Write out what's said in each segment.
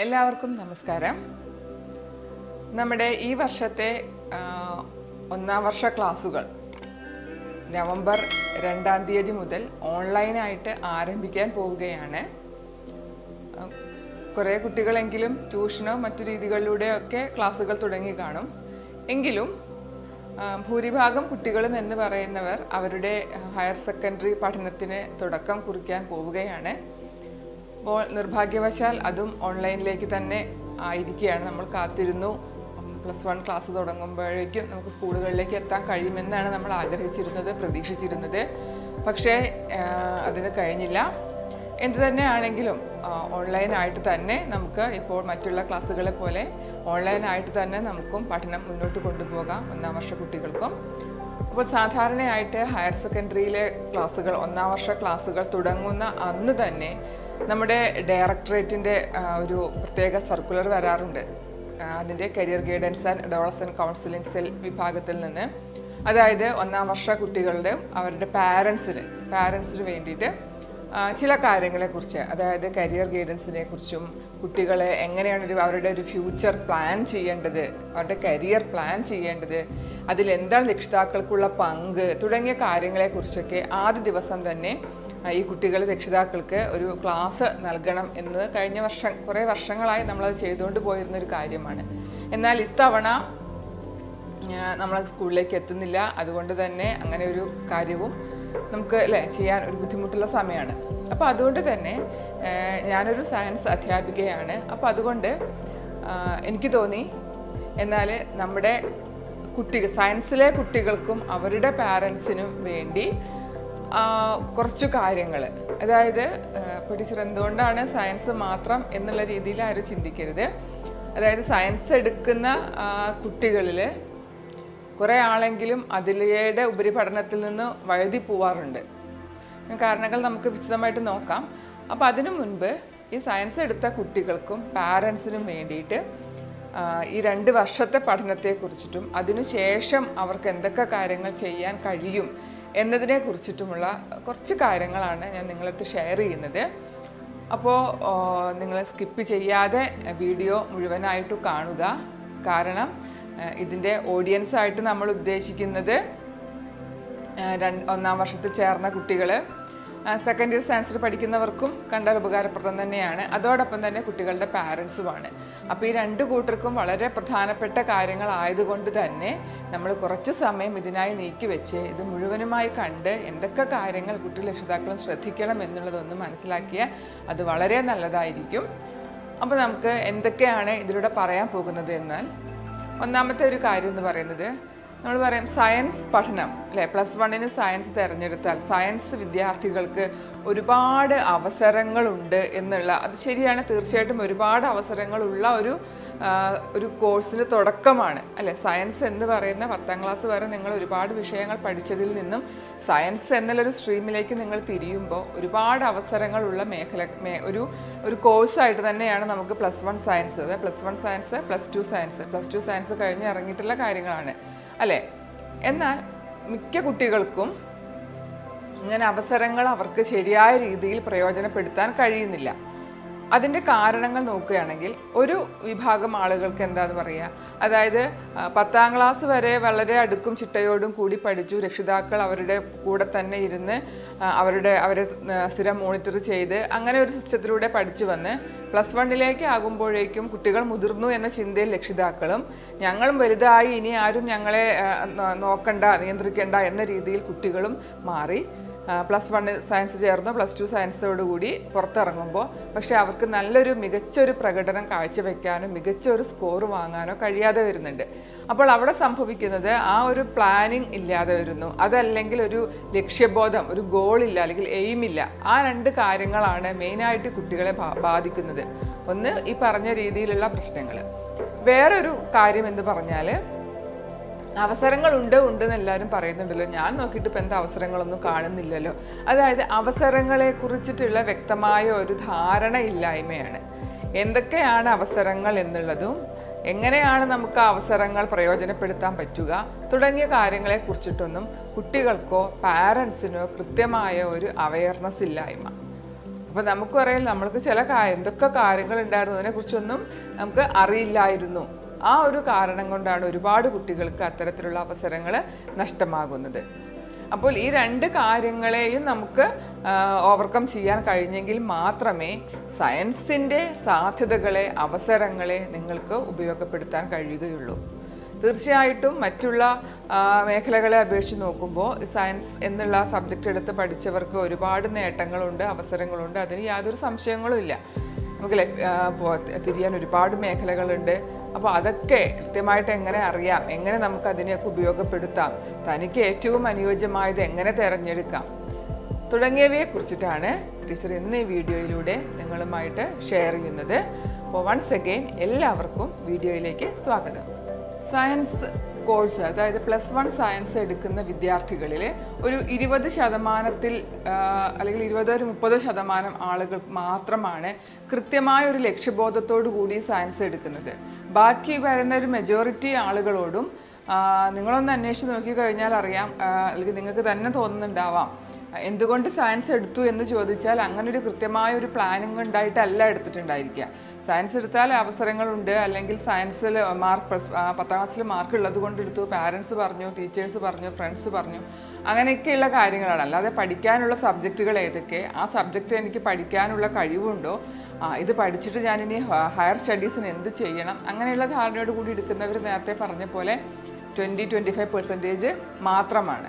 എല്ലാവർക്കും നമസ്കാരം നമ്മുടെ ഈ വർഷത്തെ ആ, ഒന്നാം വർഷ ക്ലാസ്സുകൾ നവംബർ രണ്ടാം തീയതി മുതൽ ഓൺലൈനായിട്ട് ആരംഭിക്കാൻ പോവുകയാണ് ആ, കുറേ കുട്ടികളെങ്കിലും ട്യൂഷനോ മറ്റു രീതികളിലൂടെയൊക്കെ ക്ലാസ്സുകൾ തുടങ്ങി കാണും എങ്കിലും ആ, ഭൂരിഭാഗം കുട്ടികളും എന്ന് പറയുന്നവർ അവരുടെ ഹയർ സെക്കൻഡറി പഠനത്തിന് തുടക്കം കുറിക്കാൻ പോവുകയാണ് അപ്പോൾ നിർഭാഗ്യവശാൽ അതും ഓൺലൈനിലേക്ക് തന്നെ ആയിരിക്കുകയാണ് നമ്മൾ കാത്തിരുന്നു പ്ലസ് വൺ ക്ലാസ് തുടങ്ങുമ്പോഴേക്കും നമുക്ക് സ്കൂളുകളിലേക്ക് എത്താൻ കഴിയുമെന്നാണ് നമ്മൾ ആഗ്രഹിച്ചിരുന്നത് പ്രതീക്ഷിച്ചിരുന്നത് പക്ഷേ ആ, അതിന് കഴിഞ്ഞില്ല എന്തു തന്നെയാണെങ്കിലും ആ, ഓൺലൈനായിട്ട് തന്നെ നമുക്ക് ഇപ്പോൾ മറ്റുള്ള ക്ലാസ്സുകളെ പോലെ ഓൺലൈനായിട്ട് തന്നെ നമുക്കും പഠനം മുന്നോട്ട് കൊണ്ടുപോകാം ഒന്നാം വർഷ കുട്ടികൾക്കും അപ്പോൾ സാധാരണയായിട്ട് ഹയർ സെക്കൻഡറിയിലെ ക്ലാസ്സുകൾ ഒന്നാം വർഷ ക്ലാസ്സുകൾ തുടങ്ങുന്ന അന്ന് തന്നെ നമ്മുടെ ഡയറക്ടറേറ്റിൻ്റെ ഒരു പ്രത്യേക സർക്കുലർ വരാറുണ്ട് ആ, അതിൻ്റെ career guidance and development counselling cell വിഭാഗത്തിൽ നിന്ന് അതായത് ഒന്നാം വർഷ കുട്ടികളുടെ അവരുടെ പാരൻസിന് പാരൻസിന് വേണ്ടിയിട്ട് ആ, ചില കാര്യങ്ങളെക്കുറിച്ച് അതായത് കരിയർ ഗൈഡൻസിനെ കുറിച്ചും കുട്ടികളെ എങ്ങനെയാണ് ഒരു അവരുടെ ഒരു ഫ്യൂച്ചർ പ്ലാൻ ചെയ്യേണ്ടത് അവരുടെ കരിയർ പ്ലാൻ ചെയ്യേണ്ടത് അതിൽ എന്താണ് രക്ഷിതാക്കൾക്കുള്ള പങ്ക് തുടങ്ങിയ കാര്യങ്ങളെക്കുറിച്ചൊക്കെ ആദ്യ ദിവസം തന്നെ ആ, ഈ കുട്ടികൾ രക്ഷിതാക്കൾക്ക് ഒരു ക്ലാസ് നൽകണം എന്ന് കഴിഞ്ഞ വർഷം കുറേ വർഷങ്ങളായി നമ്മളത് ചെയ്തുകൊണ്ട് പോയിരുന്ന ഒരു കാര്യമാണ് എന്നാൽ ഇത്തവണ നമ്മൾ സ്കൂളിലേക്ക് എത്തുന്നില്ല അതുകൊണ്ട് തന്നെ അങ്ങനെ ഒരു കാര്യവും നമുക്ക് അല്ലേ ചെയ്യാൻ ഒരു ബുദ്ധിമുട്ടുള്ള സമയമാണ് അപ്പോൾ അതുകൊണ്ട് തന്നെ ആ, ഞാനൊരു സയൻസ് അധ്യാപികയാണ് അപ്പോൾ അതുകൊണ്ട് ആ, എനിക്ക് തോന്നി എന്നാൽ നമ്മുടെ കുട്ടികൾ സയൻസിലെ കുട്ടികൾക്കും അവരുടെ പാരൻസിനും വേണ്ടി ആ, കുറച്ചു കാര്യങ്ങൾ അതായത് ഇപ്പോൾ ടീച്ചർ എന്തുകൊണ്ടാണ് സയൻസ് മാത്രം എന്നുള്ള രീതിയിൽ ആരും ചിന്തിക്കരുത് അതായത് സയൻസ് എടുക്കുന്ന കുട്ടികളിൽ കുറേ ആളെങ്കിലും അതിലയുടെ ഉപരിപഠനത്തിൽ നിന്ന് വഴുതി പോവാറുണ്ട് കാരണങ്ങൾ നമുക്ക് വിശദമായിട്ട് നോക്കാം അപ്പോൾ അതിനു മുൻപ് ഈ സയൻസ് എടുത്ത കുട്ടികൾക്കും പാരൻസിനും വേണ്ടിയിട്ട് ആ, ഈ രണ്ട് വർഷത്തെ പഠനത്തെക്കുറിച്ചിട്ടും അതിനുശേഷം അവർക്ക് എന്തൊക്കെ കാര്യങ്ങൾ ചെയ്യാൻ കഴിയും എന്നതിനെ കുറിച്ചിട്ടുമുള്ള കുറച്ച് കാര്യങ്ങളാണ് ഞാൻ നിങ്ങളടുത്ത് ഷെയർ ചെയ്യുന്നത് അപ്പോൾ നിങ്ങൾ സ്കിപ്പ് ചെയ്യാതെ വീഡിയോ മുഴുവനായിട്ട് കാണുക കാരണം ആ, ഇതിൻ്റെ ഓഡിയൻസ് ആയിട്ട് നമ്മൾ ഉദ്ദേശിക്കുന്നത് ആ, രണ്ട് ഒന്നാം വർഷത്തിൽ ചേർന്ന കുട്ടികൾ സെക്കൻഡ് ഇയർ സയൻസിൽ പഠിക്കുന്നവർക്കും കണ്ടാൽ ഉപകാരപ്രദം തന്നെയാണ് അതോടൊപ്പം തന്നെ കുട്ടികളുടെ പാരൻസുമാണ് അപ്പോൾ ഈ രണ്ട് കൂട്ടർക്കും വളരെ പ്രധാനപ്പെട്ട കാര്യങ്ങളായതുകൊണ്ട് തന്നെ നമ്മൾ കുറച്ച് സമയം ഇതിനായി നീക്കി വെച്ച് ഇത് മുഴുവനുമായി കണ്ട് എന്തൊക്കെ കാര്യങ്ങൾ കുട്ടി രക്ഷിതാക്കളും ശ്രദ്ധിക്കണം എന്നുള്ളതൊന്ന് മനസ്സിലാക്കിയാൽ അത് വളരെ നല്ലതായിരിക്കും അപ്പോൾ നമുക്ക് എന്തൊക്കെയാണ് ഇതിലൂടെ പറയാൻ പോകുന്നത് എന്നാൽ ഒന്നാമത്തെ ഒരു കാര്യം എന്ന് പറയുന്നത് നമ്മൾ പറയും സയൻസ് പഠനം അല്ലേ പ്ലസ് വണ്ണിന് സയൻസ് തിരഞ്ഞെടുത്താൽ സയൻസ് വിദ്യാർത്ഥികൾക്ക് ഒരുപാട് അവസരങ്ങളുണ്ട് എന്നുള്ള അത് ശരിയാണ് തീർച്ചയായിട്ടും ഒരുപാട് അവസരങ്ങളുള്ള ഒരു ആ, ഒരു കോഴ്സിന് തുടക്കമാണ് അല്ലേ സയൻസ് എന്ന് പറയുന്ന പത്താം ക്ലാസ് വരെ നിങ്ങൾ ഒരുപാട് വിഷയങ്ങൾ പഠിച്ചതിൽ നിന്നും സയൻസ് എന്നുള്ളൊരു സ്ട്രീമിലേക്ക് നിങ്ങൾ തിരിയുമ്പോൾ ഒരുപാട് അവസരങ്ങളുള്ള മേഖല മേ ഒരു ഒരു കോഴ്സായിട്ട് തന്നെയാണ് നമുക്ക് പ്ലസ് വൺ സയൻസ് അതായത് plus one science plus two science plus two science കഴിഞ്ഞ് ഇറങ്ങിയിട്ടുള്ള കാര്യങ്ങളാണ് അല്ലേ എന്നാൽ മിക്ക കുട്ടികൾക്കും ഇങ്ങനെ അവസരങ്ങൾ അവർക്ക് ശരിയായ രീതിയിൽ പ്രയോജനപ്പെടുത്താൻ കഴിയുന്നില്ല അതിൻ്റെ കാരണങ്ങൾ നോക്കുകയാണെങ്കിൽ ഒരു വിഭാഗം ആളുകൾക്ക് എന്താന്ന് പറയുക അതായത് ആ, പത്താം ക്ലാസ് വരെ വളരെ അടുക്കും ചിട്ടയോടും കൂടി പഠിച്ചു രക്ഷിതാക്കൾ അവരുടെ കൂടെ തന്നെ ഇരുന്ന് ആ, അവരുടെ അവരെ ആ, സ്ഥിരം മോണിറ്റർ ചെയ്ത് അങ്ങനെ ഒരു സിസ്റ്റത്തിലൂടെ പഠിച്ചു വന്ന് പ്ലസ് വണ്ണിലേക്ക് ആകുമ്പോഴേക്കും കുട്ടികൾ മുതിർന്നു എന്ന ചിന്തയിൽ രക്ഷിതാക്കളും ഞങ്ങളും വലുതായി ഇനി ആരും ഞങ്ങളെ ആ, നോ- നോക്കണ്ട നിയന്ത്രിക്കേണ്ട എന്ന രീതിയിൽ കുട്ടികളും മാറി പ്ലസ് വൺ സയൻസ് ചേർന്നു പ്ലസ് ടു സയൻസോടുകൂടി പുറത്തിറങ്ങുമ്പോൾ പക്ഷേ അവർക്ക് നല്ലൊരു മികച്ചൊരു പ്രകടനം കാഴ്ചവെക്കാനോ മികച്ച ഒരു സ്കോർ വാങ്ങാനോ കഴിയാതെ വരുന്നുണ്ട് അപ്പോൾ അവിടെ സംഭവിക്കുന്നത് ആ ഒരു പ്ലാനിങ് ഇല്ലാതെ വരുന്നു അതല്ലെങ്കിൽ ഒരു ലക്ഷ്യബോധം ഒരു ഗോൾ ഇല്ല അല്ലെങ്കിൽ എയിം ഇല്ല ആ രണ്ട് കാര്യങ്ങളാണ് മെയിനായിട്ട് കുട്ടികളെ ബാ- ബാധിക്കുന്നത് ഒന്ന് ഈ പറഞ്ഞ രീതിയിലുള്ള പ്രശ്നങ്ങൾ വേറൊരു കാര്യം എന്ന് പറഞ്ഞാൽ അവസരങ്ങൾ ഉണ്ട് ഉണ്ട് എന്ന് എല്ലാവരും പറയുന്നുണ്ടല്ലോ ഞാൻ നോക്കിയിട്ട് ഇപ്പം എന്താ അവസരങ്ങളൊന്നും കാണുന്നില്ലല്ലോ അതായത് അവസരങ്ങളെ കുറിച്ചിട്ടുള്ള വ്യക്തമായ ഒരു ധാരണ ഇല്ലായ്മയാണ് എന്തൊക്കെയാണ് അവസരങ്ങൾ എന്നുള്ളതും എങ്ങനെയാണ് നമുക്ക് ആ അവസരങ്ങൾ പ്രയോജനപ്പെടുത്താൻ പറ്റുക തുടങ്ങിയ കാര്യങ്ങളെ കുറിച്ചിട്ടൊന്നും കുട്ടികൾക്കോ പാരൻസിനോ കൃത്യമായ ഒരു അവയർനെസ് ഇല്ലായ്മ അപ്പോൾ നമുക്കും അറിയാം നമ്മൾക്ക് ചില കാ- എന്തൊക്കെ കാര്യങ്ങൾ ഉണ്ടായിരുന്നു അതിനെക്കുറിച്ചൊന്നും നമുക്ക് അറിയില്ലായിരുന്നു ആ ഒരു കാരണം കൊണ്ടാണ് ഒരുപാട് കുട്ടികൾക്ക് അത്തരത്തിലുള്ള അവസരങ്ങൾ നഷ്ടമാകുന്നത് അപ്പോൾ ഈ രണ്ട് കാര്യങ്ങളെയും നമുക്ക് ഓവർകം ചെയ്യാൻ കഴിഞ്ഞെങ്കിൽ മാത്രമേ സയൻസിൻ്റെ സാധ്യതകളെ അവസരങ്ങളെ നിങ്ങൾക്ക് ഉപയോഗപ്പെടുത്താൻ കഴിയുകയുള്ളൂ തീർച്ചയായിട്ടും മറ്റുള്ള ആ, മേഖലകളെ അപേക്ഷിച്ച് നോക്കുമ്പോൾ സയൻസ് എന്നുള്ള സബ്ജക്റ്റ് എടുത്ത് പഠിച്ചവർക്ക് ഒരുപാട് നേട്ടങ്ങളുണ്ട് അവസരങ്ങളുണ്ട് അതിന് യാതൊരു സംശയങ്ങളും ഇല്ല നമുക്ക് ലഭ്യ- ആ, പോ- തിരിയാൻ ഒരുപാട് മേഖലകളുണ്ട് അപ്പോൾ അതൊക്കെ കൃത്യമായിട്ട് എങ്ങനെ അറിയാം എങ്ങനെ നമുക്ക് അതിനെയൊക്കെ ഉപയോഗപ്പെടുത്താം തനിക്ക് ഏറ്റവും അനുയോജ്യമായത് എങ്ങനെ തിരഞ്ഞെടുക്കാം തുടങ്ങിയവയെ കുറിച്ചിട്ടാണ് ടീച്ചർ ഇന്ന് ഈ വീഡിയോയിലൂടെ നിങ്ങളുമായിട്ട് ഷെയർ ചെയ്യുന്നത് അപ്പോൾ വൺസ് അഗെയിൻ എല്ലാവർക്കും വീഡിയോയിലേക്ക് സ്വാഗതം സയൻസ് കോഴ്സ് അതായത് പ്ലസ് വൺ സയൻസ് എടുക്കുന്ന വിദ്യാർത്ഥികളിൽ ഒരു ഇരുപത് ശതമാനത്തിൽ ആ, അല്ലെങ്കിൽ ഇരുപതോ ഒരു മുപ്പതോ ശതമാനം ആളുകൾ മാത്രമാണ് കൃത്യമായ ഒരു ലക്ഷ്യബോധത്തോടു കൂടി സയൻസ് എടുക്കുന്നത് ബാക്കി വരുന്ന ഒരു മെജോറിറ്റി ആളുകളോടും ആ, നിങ്ങളൊന്ന് അന്വേഷിച്ച് നോക്കിക്കഴിഞ്ഞാൽ അറിയാം ആ, അല്ലെങ്കിൽ നിങ്ങൾക്ക് തന്നെ തോന്നുന്നുണ്ടാവാം എന്തുകൊണ്ട് സയൻസ് എടുത്തു എന്ന് ചോദിച്ചാൽ അങ്ങനെ ഒരു കൃത്യമായ ഒരു പ്ലാനിങ് ഉണ്ടായിട്ടല്ല എടുത്തിട്ടുണ്ടായിരിക്കുക സയൻസ് എടുത്താൽ അവസരങ്ങളുണ്ട് അല്ലെങ്കിൽ സയൻസിൽ മാർക്ക് പ്ലസ് ആ, പത്താം ക്ലാസ്സിൽ മാർക്ക് ഉള്ളത് കൊണ്ട് എടുത്തു പാരൻസ് പറഞ്ഞു ടീച്ചേഴ്സ് പറഞ്ഞു ഫ്രണ്ട്സ് പറഞ്ഞു അങ്ങനെയൊക്കെയുള്ള കാര്യങ്ങളാണ് അല്ലാതെ പഠിക്കാനുള്ള സബ്ജക്റ്റുകൾ ഏതൊക്കെ ആ സബ്ജക്റ്റ് എനിക്ക് പഠിക്കാനുള്ള കഴിവുണ്ടോ ആ, ഇത് പഠിച്ചിട്ട് ഞാനിനി ഹയർ സ്റ്റഡീസിന് എന്ത് ചെയ്യണം അങ്ങനെയുള്ള ധാരണയോട് കൂടി എടുക്കുന്നവർ നേരത്തെ പറഞ്ഞ പോലെ ട്വൻറ്റി ട്വൻറ്റി ഫൈവ് പെർസെൻറ്റേജ് മാത്രമാണ്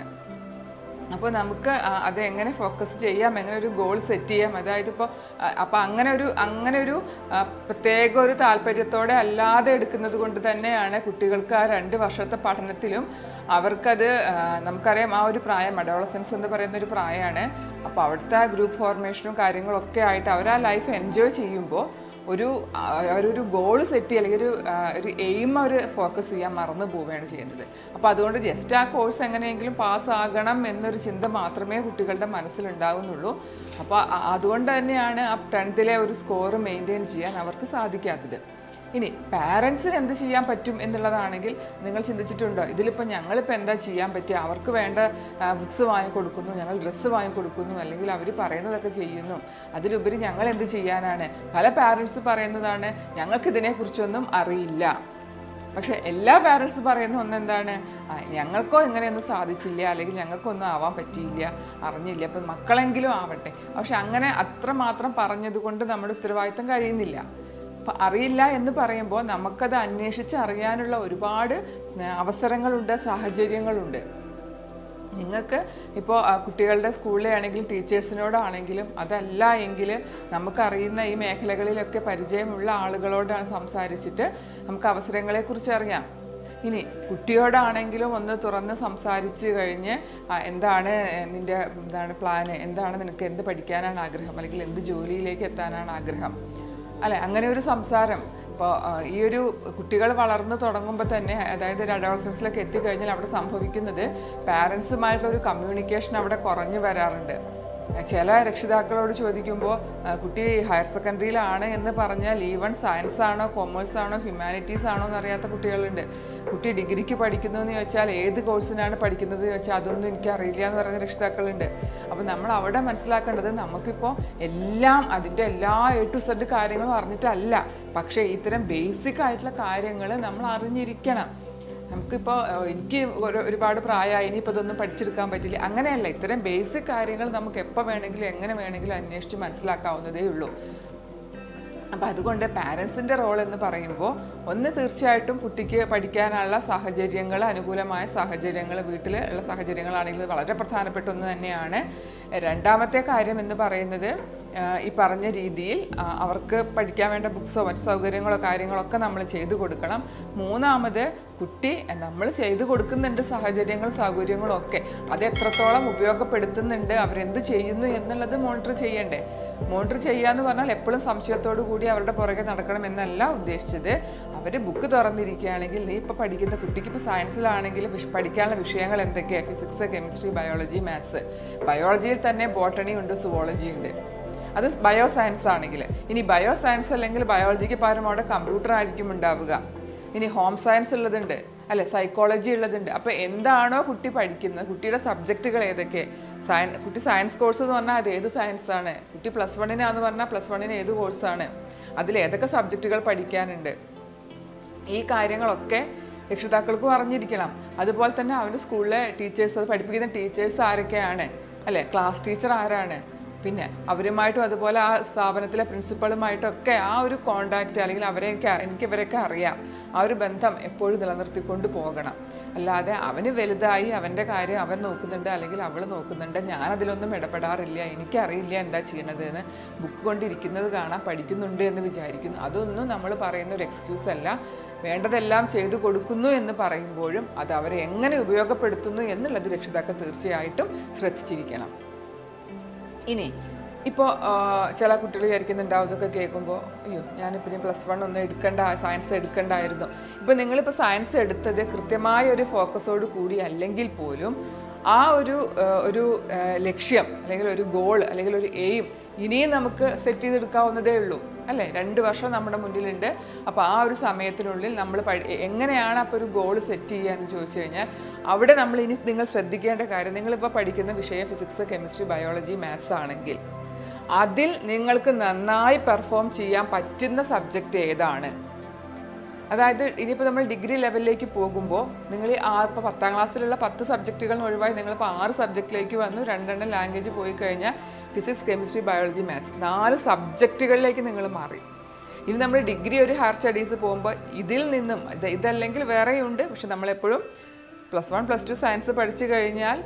അപ്പോൾ നമുക്ക് ആ, അത് എങ്ങനെ ഫോക്കസ് ചെയ്യാം എങ്ങനെ ഒരു ഗോൾ സെറ്റ് ചെയ്യാം അതായത് ഇപ്പോൾ അപ്പോൾ അങ്ങനെ ഒരു അങ്ങനെ ഒരു ആ, പ്രത്യേക ഒരു താല്പര്യത്തോടെ അല്ലാതെ എടുക്കുന്നത് കൊണ്ട് തന്നെയാണ് കുട്ടികൾക്ക് ആ രണ്ട് വർഷത്തെ പഠനത്തിലും അവർക്കത് ആ, നമുക്കറിയാം ആ ഒരു പ്രായം അഡോളസൻസ് എന്ന് പറയുന്ന ഒരു പ്രായമാണ് അപ്പോൾ അവിടുത്തെ ആ ഗ്രൂപ്പ് ഫോർമേഷനും കാര്യങ്ങളൊക്കെ ആയിട്ട് അവർ ആ ലൈഫ് എൻജോയ് ചെയ്യുമ്പോൾ ഒരു ആ, അവരൊരു ഗോൾ സെറ്റ് ചെയ്യുക അല്ലെങ്കിൽ ഒരു ആ, ഒരു എയിം അവർ ഫോക്കസ് ചെയ്യാൻ മറന്നു പോവുകയാണ് ചെയ്യുന്നത് അപ്പോൾ അതുകൊണ്ട് ജസ്റ്റ് ആ കോഴ്സ് എങ്ങനെയെങ്കിലും പാസ് ആകണം എന്നൊരു ചിന്ത മാത്രമേ കുട്ടികളുടെ മനസ്സിലുണ്ടാവുന്നുള്ളൂ അപ്പോൾ അ- അതുകൊണ്ട് തന്നെയാണ് ആ ടെൻത്തിലെ ഒരു സ്കോർ മെയിൻറ്റെയിൻ ചെയ്യാൻ അവർക്ക് സാധിക്കാത്തത് ഇനി പാരൻസിന് എന്ത് ചെയ്യാൻ പറ്റും എന്നുള്ളതാണെങ്കിൽ നിങ്ങൾ ചിന്തിച്ചിട്ടുണ്ടോ ഇതിലിപ്പോൾ ഞങ്ങളിപ്പോൾ എന്താ ചെയ്യാൻ പറ്റുക അവർക്ക് വേണ്ട ബുക്സ് വാങ്ങിക്കൊടുക്കുന്നു ഞങ്ങൾ ഡ്രസ്സ് വാങ്ങിക്കൊടുക്കുന്നു അല്ലെങ്കിൽ അവർ പറയുന്നതൊക്കെ ചെയ്യുന്നു അതിലുപരി ഞങ്ങൾ എന്ത് ചെയ്യാനാണ് പല പാരൻസ് പറയുന്നതാണ് ഞങ്ങൾക്ക് ഇതിനെക്കുറിച്ചൊന്നും അറിയില്ല പക്ഷെ എല്ലാ പാരൻസ് പറയുന്ന ഒന്നെന്താണ് ആ, ഞങ്ങൾക്കോ ഇങ്ങനെയൊന്നും സാധിച്ചില്ല അല്ലെങ്കിൽ ഞങ്ങൾക്കൊന്നും ആവാൻ പറ്റിയില്ല അറിഞ്ഞില്ല അപ്പം മക്കളെങ്കിലും ആവട്ടെ പക്ഷെ അങ്ങനെ അത്രമാത്രം പറഞ്ഞതുകൊണ്ട് നമ്മുടെ ഉത്തരവാദിത്തം കഴിയുന്നില്ല അപ്പം അറിയില്ല എന്ന് പറയുമ്പോൾ നമുക്കത് അന്വേഷിച്ച് അറിയാനുള്ള ഒരുപാട് ആ, അവസരങ്ങളുണ്ട് സാഹചര്യങ്ങളുണ്ട് നിങ്ങൾക്ക് ഇപ്പോൾ കുട്ടികളുടെ സ്കൂളിലെ ആണെങ്കിലും ടീച്ചേഴ്സിനോടാണെങ്കിലും അതല്ല എങ്കിൽ നമുക്കറിയുന്ന ഈ മേഖലകളിലൊക്കെ പരിചയമുള്ള ആളുകളോടാണ് സംസാരിച്ചിട്ട് നമുക്ക് അവസരങ്ങളെക്കുറിച്ച് അറിയാം ഇനി കുട്ടിയോടാണെങ്കിലും ഒന്ന് തുറന്ന് സംസാരിച്ച് കഴിഞ്ഞ് ആ, എന്താണ് നിൻ്റെ എന്താണ് പ്ലാന് എന്താണ് നിനക്ക് എന്ത് പഠിക്കാനാണ് ആഗ്രഹം അല്ലെങ്കിൽ എന്ത് ജോലിയിലേക്ക് എത്താനാണ് ആഗ്രഹം അല്ലെ അങ്ങനെ ഒരു സംസാരം ഇപ്പോൾ ഈ ഒരു കുട്ടികൾ വളർന്നു തുടങ്ങുമ്പോൾ തന്നെ അതായത് ഒരു അഡോളസൻസിലൊക്കെ എത്തിക്കഴിഞ്ഞാൽ അവിടെ സംഭവിക്കുന്നത് പാരൻസുമായിട്ടുള്ള ഒരു കമ്മ്യൂണിക്കേഷൻ അവിടെ കുറഞ്ഞു വരാറുണ്ട് ചില രക്ഷിതാക്കളോട് ചോദിക്കുമ്പോൾ ആ, കുട്ടി ഹയർ സെക്കൻഡറിയിലാണ് എന്ന് പറഞ്ഞാൽ ഈവൺ സയൻസ് ആണോ കൊമേഴ്സ് ആണോ ഹ്യൂമാനിറ്റീസ് ആണോ എന്നറിയാത്ത കുട്ടികളുണ്ട് കുട്ടി ഡിഗ്രിക്ക് പഠിക്കുന്നു എന്ന് ചോദിച്ചാൽ ഏത് കോഴ്സിനാണ് പഠിക്കുന്നത് എന്ന് ചോദിച്ചാൽ അതൊന്നും എനിക്ക് അറിയില്ല എന്ന് പറയുന്ന രക്ഷിതാക്കളുണ്ട് അപ്പോൾ നമ്മൾ അവിടെ മനസ്സിലാക്കേണ്ടത് നമുക്കിപ്പോൾ എല്ലാം അതിൻ്റെ എല്ലാ എ ടു സെഡ് കാര്യങ്ങളും അറിഞ്ഞിട്ടല്ല പക്ഷേ ഇത്തരം ബേസിക് ആയിട്ടുള്ള കാര്യങ്ങൾ നമ്മൾ അറിഞ്ഞിരിക്കണം നമുക്കിപ്പോൾ ഏഹ്, എനിക്ക് ഒരു ഒരുപാട് പ്രായമായി ഇനിയിപ്പോൾ ഇതൊന്നും പഠിച്ചെടുക്കാൻ പറ്റില്ല അങ്ങനെയല്ല ഇത്തരം ബേസിക് കാര്യങ്ങൾ നമുക്ക് എപ്പോൾ വേണമെങ്കിലും എങ്ങനെ വേണമെങ്കിലും അന്വേഷിച്ച് മനസ്സിലാക്കാവുന്നതേ ഉള്ളൂ അപ്പോൾ അതുകൊണ്ട് പാരൻസിൻ്റെ റോൾ എന്ന് പറയുമ്പോൾ ഒന്ന് തീർച്ചയായിട്ടും കുട്ടിക്ക് പഠിക്കാനുള്ള സാഹചര്യങ്ങൾ അനുകൂലമായ സാഹചര്യങ്ങൾ വീട്ടിൽ ഉള്ള സാഹചര്യങ്ങളാണെങ്കിൽ ഇത് വളരെ പ്രധാനപ്പെട്ട ഒന്ന് തന്നെയാണ് രണ്ടാമത്തെ കാര്യം എന്ന് പറയുന്നത് ആ, ഈ പറഞ്ഞ രീതിയിൽ ആ, അവർക്ക് പഠിക്കാൻ വേണ്ട ബുക്സോ മറ്റ് സൗകര്യങ്ങളോ കാര്യങ്ങളൊക്കെ നമ്മൾ ചെയ്തു കൊടുക്കണം മൂന്നാമത് കുട്ടി നമ്മൾ ചെയ്തു കൊടുക്കുന്നുണ്ട് സാഹചര്യങ്ങളും സൗകര്യങ്ങളും ഒക്കെ അത് എത്രത്തോളം ഉപയോഗപ്പെടുത്തുന്നുണ്ട് അവരെന്ത് ചെയ്യുന്നു എന്നുള്ളത് മോണിറ്റർ ചെയ്യണ്ടേ മോണിറ്റർ ചെയ്യുക എന്ന് പറഞ്ഞാൽ എപ്പോഴും സംശയത്തോടു കൂടി അവരുടെ പുറകെ നടക്കണം എന്നല്ല ഉദ്ദേശിച്ചത് അവർ ബുക്ക് തുറന്നിരിക്കുകയാണെങ്കിൽ നീ ഇപ്പോൾ പഠിക്കുന്ന കുട്ടിക്ക് ഇപ്പോൾ സയൻസിലാണെങ്കിൽ വിഷ- പഠിക്കാനുള്ള വിഷയങ്ങൾ എന്തൊക്കെയാണ് ഫിസിക്സ് കെമിസ്ട്രി ബയോളജി മാത്സ് ബയോളജിയിൽ തന്നെ ബോട്ടണി ഉണ്ട് സുവോളജി ഉണ്ട് അത് ബയോ സയൻസ് ആണെങ്കിൽ ഇനി ബയോ സയൻസ് അല്ലെങ്കിൽ ബയോളജിക്ക് പകരം അവിടെ കമ്പ്യൂട്ടർ ആയിരിക്കും ഉണ്ടാവുക ഇനി ഹോം സയൻസ് ഉള്ളതുണ്ട് അല്ലെ സൈക്കോളജി ഉള്ളതുണ്ട് അപ്പോൾ എന്താണോ കുട്ടി പഠിക്കുന്നത് കുട്ടിയുടെ സബ്ജക്റ്റുകൾ ഏതൊക്കെ സയൻ കുട്ടി സയൻസ് കോഴ്സ് എന്ന് പറഞ്ഞാൽ അത് ഏത് സയൻസ് ആണ് കുട്ടി പ്ലസ് വണ്ണിനാന്ന് പറഞ്ഞാൽ പ്ലസ് വണ്ണിന് ഏത് കോഴ്സാണ് അതിൽ ഏതൊക്കെ സബ്ജക്റ്റുകൾ പഠിക്കാനുണ്ട് ഈ കാര്യങ്ങളൊക്കെ രക്ഷിതാക്കൾക്കും അറിഞ്ഞിരിക്കണം അതുപോലെ തന്നെ അവൻ്റെ സ്കൂളിലെ ടീച്ചേഴ്സ് അത് പഠിപ്പിക്കുന്ന ടീച്ചേഴ്സ് ആരൊക്കെയാണ് അല്ലേ ക്ലാസ് ടീച്ചർ ആരാണ് പിന്നെ അവരുമായിട്ടും അതുപോലെ ആ സ്ഥാപനത്തിലെ പ്രിൻസിപ്പളുമായിട്ടൊക്കെ ആ ഒരു കോണ്ടാക്റ്റ് അല്ലെങ്കിൽ അവരെയൊക്കെ എനിക്ക് ഇവരെയൊക്കെ അറിയാം ആ ഒരു ബന്ധം എപ്പോഴും നിലനിർത്തിക്കൊണ്ട് പോകണം അല്ലാതെ അവന് വലുതായി അവൻ്റെ കാര്യം അവൻ നോക്കുന്നുണ്ട് അല്ലെങ്കിൽ അവൾ നോക്കുന്നുണ്ട് ഞാൻ അതിലൊന്നും ഇടപെടാറില്ല എനിക്കറിയില്ല എന്താ ചെയ്യണത് എന്ന് ബുക്ക് കൊണ്ടിരിക്കുന്നത് കാണാൻ പഠിക്കുന്നുണ്ട് എന്ന് വിചാരിക്കുന്നു അതൊന്നും നമ്മൾ പറയുന്ന ഒരു എക്സ്ക്യൂസ് അല്ല വേണ്ടതെല്ലാം ചെയ്തു കൊടുക്കുന്നു എന്ന് പറയുമ്പോഴും അത് അവരെ എങ്ങനെ ഉപയോഗപ്പെടുത്തുന്നു എന്നുള്ളത് രക്ഷിതാക്കൾ തീർച്ചയായിട്ടും ശ്രദ്ധിച്ചിരിക്കണം ഇനി ഇപ്പോൾ ചില കുട്ടികൾ വിചാരിക്കുന്നുണ്ടാവും ഇതൊക്കെ കേൾക്കുമ്പോൾ അയ്യോ ഞാനിപ്പോൾ ഇനി പ്ലസ് വൺ ഒന്നും എടുക്കണ്ട സയൻസ് എടുക്കണ്ടായിരുന്നു ഇപ്പോൾ നിങ്ങളിപ്പോൾ സയൻസ് എടുത്തത് കൃത്യമായ ഒരു ഫോക്കസോട് കൂടി അല്ലെങ്കിൽ പോലും ആ ഒരു ആ, ഒരു ആ, ലക്ഷ്യം അല്ലെങ്കിൽ ഒരു ഗോൾ അല്ലെങ്കിൽ ഒരു എയിം ഇനിയും നമുക്ക് സെറ്റ് ചെയ്തെടുക്കാവുന്നതേ ഉള്ളൂ അല്ലേ രണ്ട് വർഷം നമ്മുടെ മുന്നിലുണ്ട് അപ്പോൾ ആ ഒരു സമയത്തിനുള്ളിൽ നമ്മൾ പഠി എങ്ങനെയാണ് അപ്പോൾ ഒരു ഗോൾ സെറ്റ് ചെയ്യുക എന്ന് ചോദിച്ചു കഴിഞ്ഞാൽ അവിടെ നമ്മൾ ഇനി നിങ്ങൾ ശ്രദ്ധിക്കേണ്ട കാര്യം നിങ്ങളിപ്പോൾ പഠിക്കുന്ന വിഷയം ഫിസിക്സ് കെമിസ്ട്രി ബയോളജി മാത്സ് ആണെങ്കിൽ അതിൽ നിങ്ങൾക്ക് നന്നായി പെർഫോം ചെയ്യാൻ പറ്റുന്ന സബ്ജക്റ്റ് ഏതാണ് അതായത് ഇനിയിപ്പോൾ നമ്മൾ ഡിഗ്രി ലെവലിലേക്ക് പോകുമ്പോൾ നിങ്ങൾ ഈ ആറ് ഇപ്പോൾ പത്താം ക്ലാസ്സിലുള്ള പത്ത് സബ്ജക്റ്റുകൾ ഒഴിവായി നിങ്ങളിപ്പോൾ ആറ് സബ്ജക്റ്റിലേക്ക് വന്നു രണ്ടെണ്ണം ലാംഗ്വേജ് പോയി കഴിഞ്ഞാൽ ഫിസിക്സ് കെമിസ്ട്രി ബയോളജി മാത്സ് നാല് സബ്ജക്റ്റുകളിലേക്ക് നിങ്ങൾ മാറി ഇനി നമ്മൾ ഡിഗ്രി ഒരു ഹയർ സ്റ്റഡീസ് പോകുമ്പോൾ ഇതിൽ നിന്നും ഇത് ഇതല്ലെങ്കിൽ വേറെയുണ്ട് പക്ഷെ നമ്മളെപ്പോഴും plus one plus two science പഠിച്ചു കഴിഞ്ഞാൽ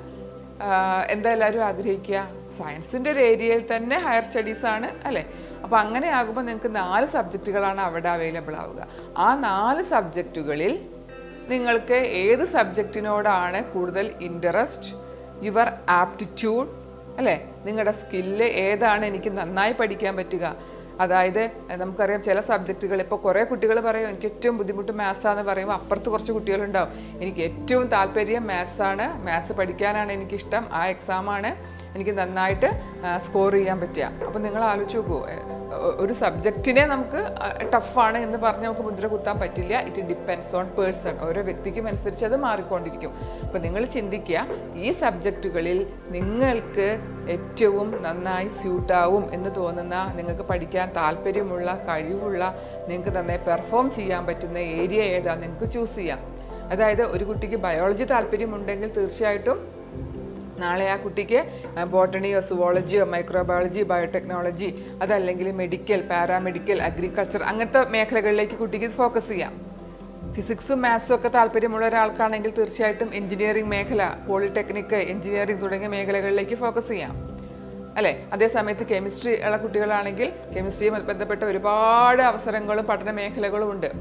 ആഹ് എന്താ എല്ലാവരും ആഗ്രഹിക്കുക സയൻസിൻ്റെ ഒരു ഏരിയയിൽ തന്നെ ഹയർ സ്റ്റഡീസ് ആണ് അല്ലേ അപ്പോൾ അങ്ങനെ ആകുമ്പോൾ നിങ്ങൾക്ക് നാല് സബ്ജക്റ്റുകളാണ് അവിടെ അവൈലബിൾ ആവുക ആ നാല് സബ്ജക്റ്റുകളിൽ നിങ്ങൾക്ക് ഏത് സബ്ജക്റ്റിനോടാണ് കൂടുതൽ ഇൻട്രസ്റ്റ് യുവർ ആപ്റ്റിറ്റ്യൂഡ് അല്ലേ നിങ്ങളുടെ സ്കില്ല് ഏതാണ് എനിക്ക് നന്നായി പഠിക്കാൻ പറ്റുക അതായത് എഹ്, നമുക്കറിയാം ചില സബ്ജക്റ്റുകൾ ഇപ്പോൾ കുറേ കുട്ടികൾ പറയും എനിക്ക് ഏറ്റവും ബുദ്ധിമുട്ട് മാത്സ് ആണെന്ന് പറയുമ്പോൾ അപ്പുറത്ത് കുറച്ച് കുട്ടികളുണ്ടാവും എനിക്ക് ഏറ്റവും താല്പര്യം മാത്സ് ആണ് മാത്സ് പഠിക്കാനാണ് എനിക്കിഷ്ടം ആ എക്സാമാണ് എനിക്ക് നന്നായിട്ട് സ്കോർ ചെയ്യാൻ പറ്റുക അപ്പോൾ നിങ്ങൾ ആലോചിച്ച് നോക്കൂ എഹ്, ഒ- ഒരു സബ്ജക്റ്റിനെ നമുക്ക് ടഫാണ് എന്ന് പറഞ്ഞ് നമുക്ക് മുദ്ര കുത്താൻ പറ്റില്ല ഇറ്റ് ഡിപ്പെൻസ് ഓൺ പേഴ്സൺ ഓരോ വ്യക്തിക്കും അനുസരിച്ച് അത് മാറിക്കൊണ്ടിരിക്കും അപ്പോൾ നിങ്ങൾ ചിന്തിക്കുക ഈ സബ്ജക്റ്റുകളിൽ നിങ്ങൾക്ക് ഏറ്റവും നന്നായി സ്യൂട്ടാവും എന്ന് തോന്നുന്ന നിങ്ങൾക്ക് പഠിക്കാൻ താല്പര്യമുള്ള കഴിവുള്ള നിങ്ങൾക്ക് നന്നായി പെർഫോം ചെയ്യാൻ പറ്റുന്ന ഏരിയ ഏതാ നിങ്ങൾക്ക് ചൂസ് ചെയ്യാം അതായത് ഒരു കുട്ടിക്ക് ബയോളജി താല്പര്യമുണ്ടെങ്കിൽ തീർച്ചയായിട്ടും നാളെ ആ കുട്ടിക്ക് ബോട്ടണിയോ സുവോളജിയോ മൈക്രോബയോളജി ബയോടെക്നോളജി അതല്ലെങ്കിൽ മെഡിക്കൽ പാരാമെഡിക്കൽ അഗ്രികൾച്ചർ അങ്ങനത്തെ മേഖലകളിലേക്ക് കുട്ടിക്ക് ഫോക്കസ് ചെയ്യാം ഫിസിക്സും മാത്സും ഒക്കെ താല്പര്യമുള്ള ഒരാൾക്കാണെങ്കിൽ തീർച്ചയായിട്ടും എഞ്ചിനീയറിംഗ് മേഖല പോളിടെക്നിക്ക് എഞ്ചിനീയറിംഗ് തുടങ്ങിയ മേഖലകളിലേക്ക് ഫോക്കസ് ചെയ്യാം അല്ലേ അതേ സമയത്ത് കെമിസ്ട്രി ഉള്ള കുട്ടികളാണെങ്കിൽ കെമിസ്ട്രിയുമായി ബന്ധപ്പെട്ട ഒരുപാട് അവസരങ്ങളും പഠന മേഖലകളും ഉണ്ട്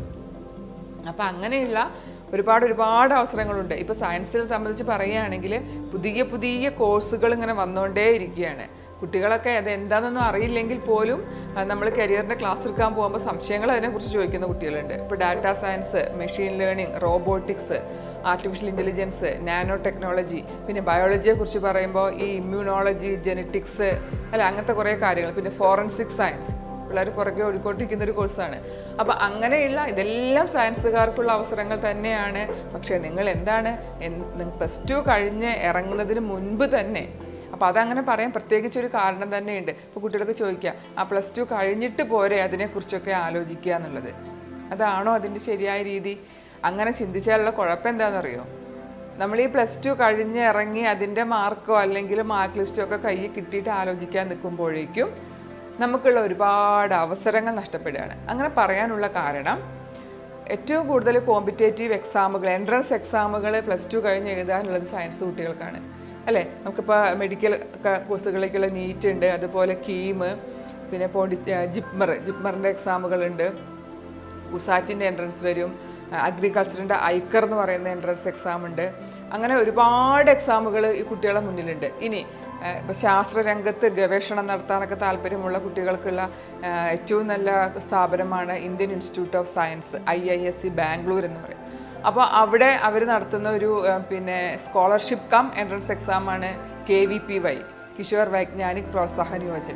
അപ്പം അങ്ങനെയുള്ള ഒരുപാട് ഒരുപാട് അവസരങ്ങളുണ്ട് ഇപ്പോൾ സയൻസിനെ സംബന്ധിച്ച് പറയുകയാണെങ്കിൽ പുതിയ പുതിയ കോഴ്സുകൾ ഇങ്ങനെ വന്നുകൊണ്ടേ ഇരിക്കുകയാണ് കുട്ടികളൊക്കെ അത് എന്താണെന്നൊന്നും അറിയില്ലെങ്കിൽ പോലും നമ്മൾ കരിയറിൻ്റെ ക്ലാസ് എടുക്കാൻ പോകുമ്പോൾ സംശയങ്ങൾ അതിനെക്കുറിച്ച് ചോദിക്കുന്ന കുട്ടികളുണ്ട് ഇപ്പോൾ data science machine learning robotics artificial intelligence nano technology പിന്നെ ബയോളജിയെ കുറിച്ച് പറയുമ്പോൾ ഈ ഇമ്മ്യൂണോളജി ജെനറ്റിക്സ് അല്ല അങ്ങനത്തെ കുറേ കാര്യങ്ങൾ പിന്നെ ഫോറൻസിക് സയൻസ് പിള്ളേർ പുറകെ ഓടിക്കൊണ്ടിരിക്കുന്ന ഒരു കോഴ്സാണ് അപ്പോൾ അങ്ങനെയുള്ള ഇതെല്ലാം സയൻസുകാർക്കുള്ള അവസരങ്ങൾ തന്നെയാണ് പക്ഷേ നിങ്ങൾ എന്താണ് പ്ലസ് ടു കഴിഞ്ഞ് ഇറങ്ങുന്നതിന് മുൻപ് തന്നെ അപ്പോൾ അതങ്ങനെ പറയാൻ പ്രത്യേകിച്ച് ഒരു കാരണം തന്നെയുണ്ട് ഇപ്പോൾ കുട്ടികൾക്ക് ചോദിക്കുക ആ പ്ലസ് ടു കഴിഞ്ഞിട്ട് പോരെ അതിനെക്കുറിച്ചൊക്കെ ആലോചിക്കുക എന്നുള്ളത് അതാണോ അതിൻ്റെ ശരിയായ രീതി അങ്ങനെ ചിന്തിച്ചാലുള്ള കുഴപ്പം എന്താണെന്നറിയോ നമ്മൾ ഈ പ്ലസ് ടു കഴിഞ്ഞ് ഇറങ്ങി അതിൻ്റെ മാർക്കോ അല്ലെങ്കിൽ മാർക്ക് ലിസ്റ്റോ ഒക്കെ കയ്യിൽ കിട്ടിയിട്ട് ആലോചിക്കാൻ നിൽക്കുമ്പോഴേക്കും നമുക്കുള്ള ഒരുപാട് അവസരങ്ങൾ നഷ്ടപ്പെടുകയാണ് അങ്ങനെ പറയാനുള്ള കാരണം ഏറ്റവും കൂടുതൽ കോമ്പറ്റേറ്റീവ് എക്സാമുകൾ എൻട്രൻസ് എക്സാമുകൾ പ്ലസ് ടു കഴിഞ്ഞ് എഴുതാനുള്ളത് സയൻസ് കുട്ടികൾക്കാണ് അല്ലേ നമുക്കിപ്പോൾ മെഡിക്കൽ കോഴ്സുകളിലേക്കുള്ള നീറ്റ് ഉണ്ട് അതുപോലെ കീം പിന്നെ പോണ്ടി ജിപ്മർ ജിപ്മറിൻ്റെ എക്സാമുകളുണ്ട് ഉസാറ്റിൻ്റെ എൻട്രൻസ് വരും അഗ്രികൾച്ചറിൻ്റെ ഐക്കർ എന്ന് പറയുന്ന എൻട്രൻസ് എക്സാം ഉണ്ട് അങ്ങനെ ഒരുപാട് എക്സാമുകൾ ഈ കുട്ടികളുടെ മുന്നിലുണ്ട് ഇനി ഇപ്പോൾ ശാസ്ത്രരംഗത്ത് ഗവേഷണം നടത്താനൊക്കെ താല്പര്യമുള്ള കുട്ടികൾക്കുള്ള ആ, ഏറ്റവും നല്ല സ്ഥാപനമാണ് Indian institute of science I I S C Bangalore എന്ന് പറയും അപ്പോൾ അവിടെ അവർ നടത്തുന്ന ഒരു ആ, പിന്നെ സ്കോളർഷിപ്പ് കം എൻട്രൻസ് എക്സാമാണ് K V P Y Kishore Vaigyanik Protsahan Yojana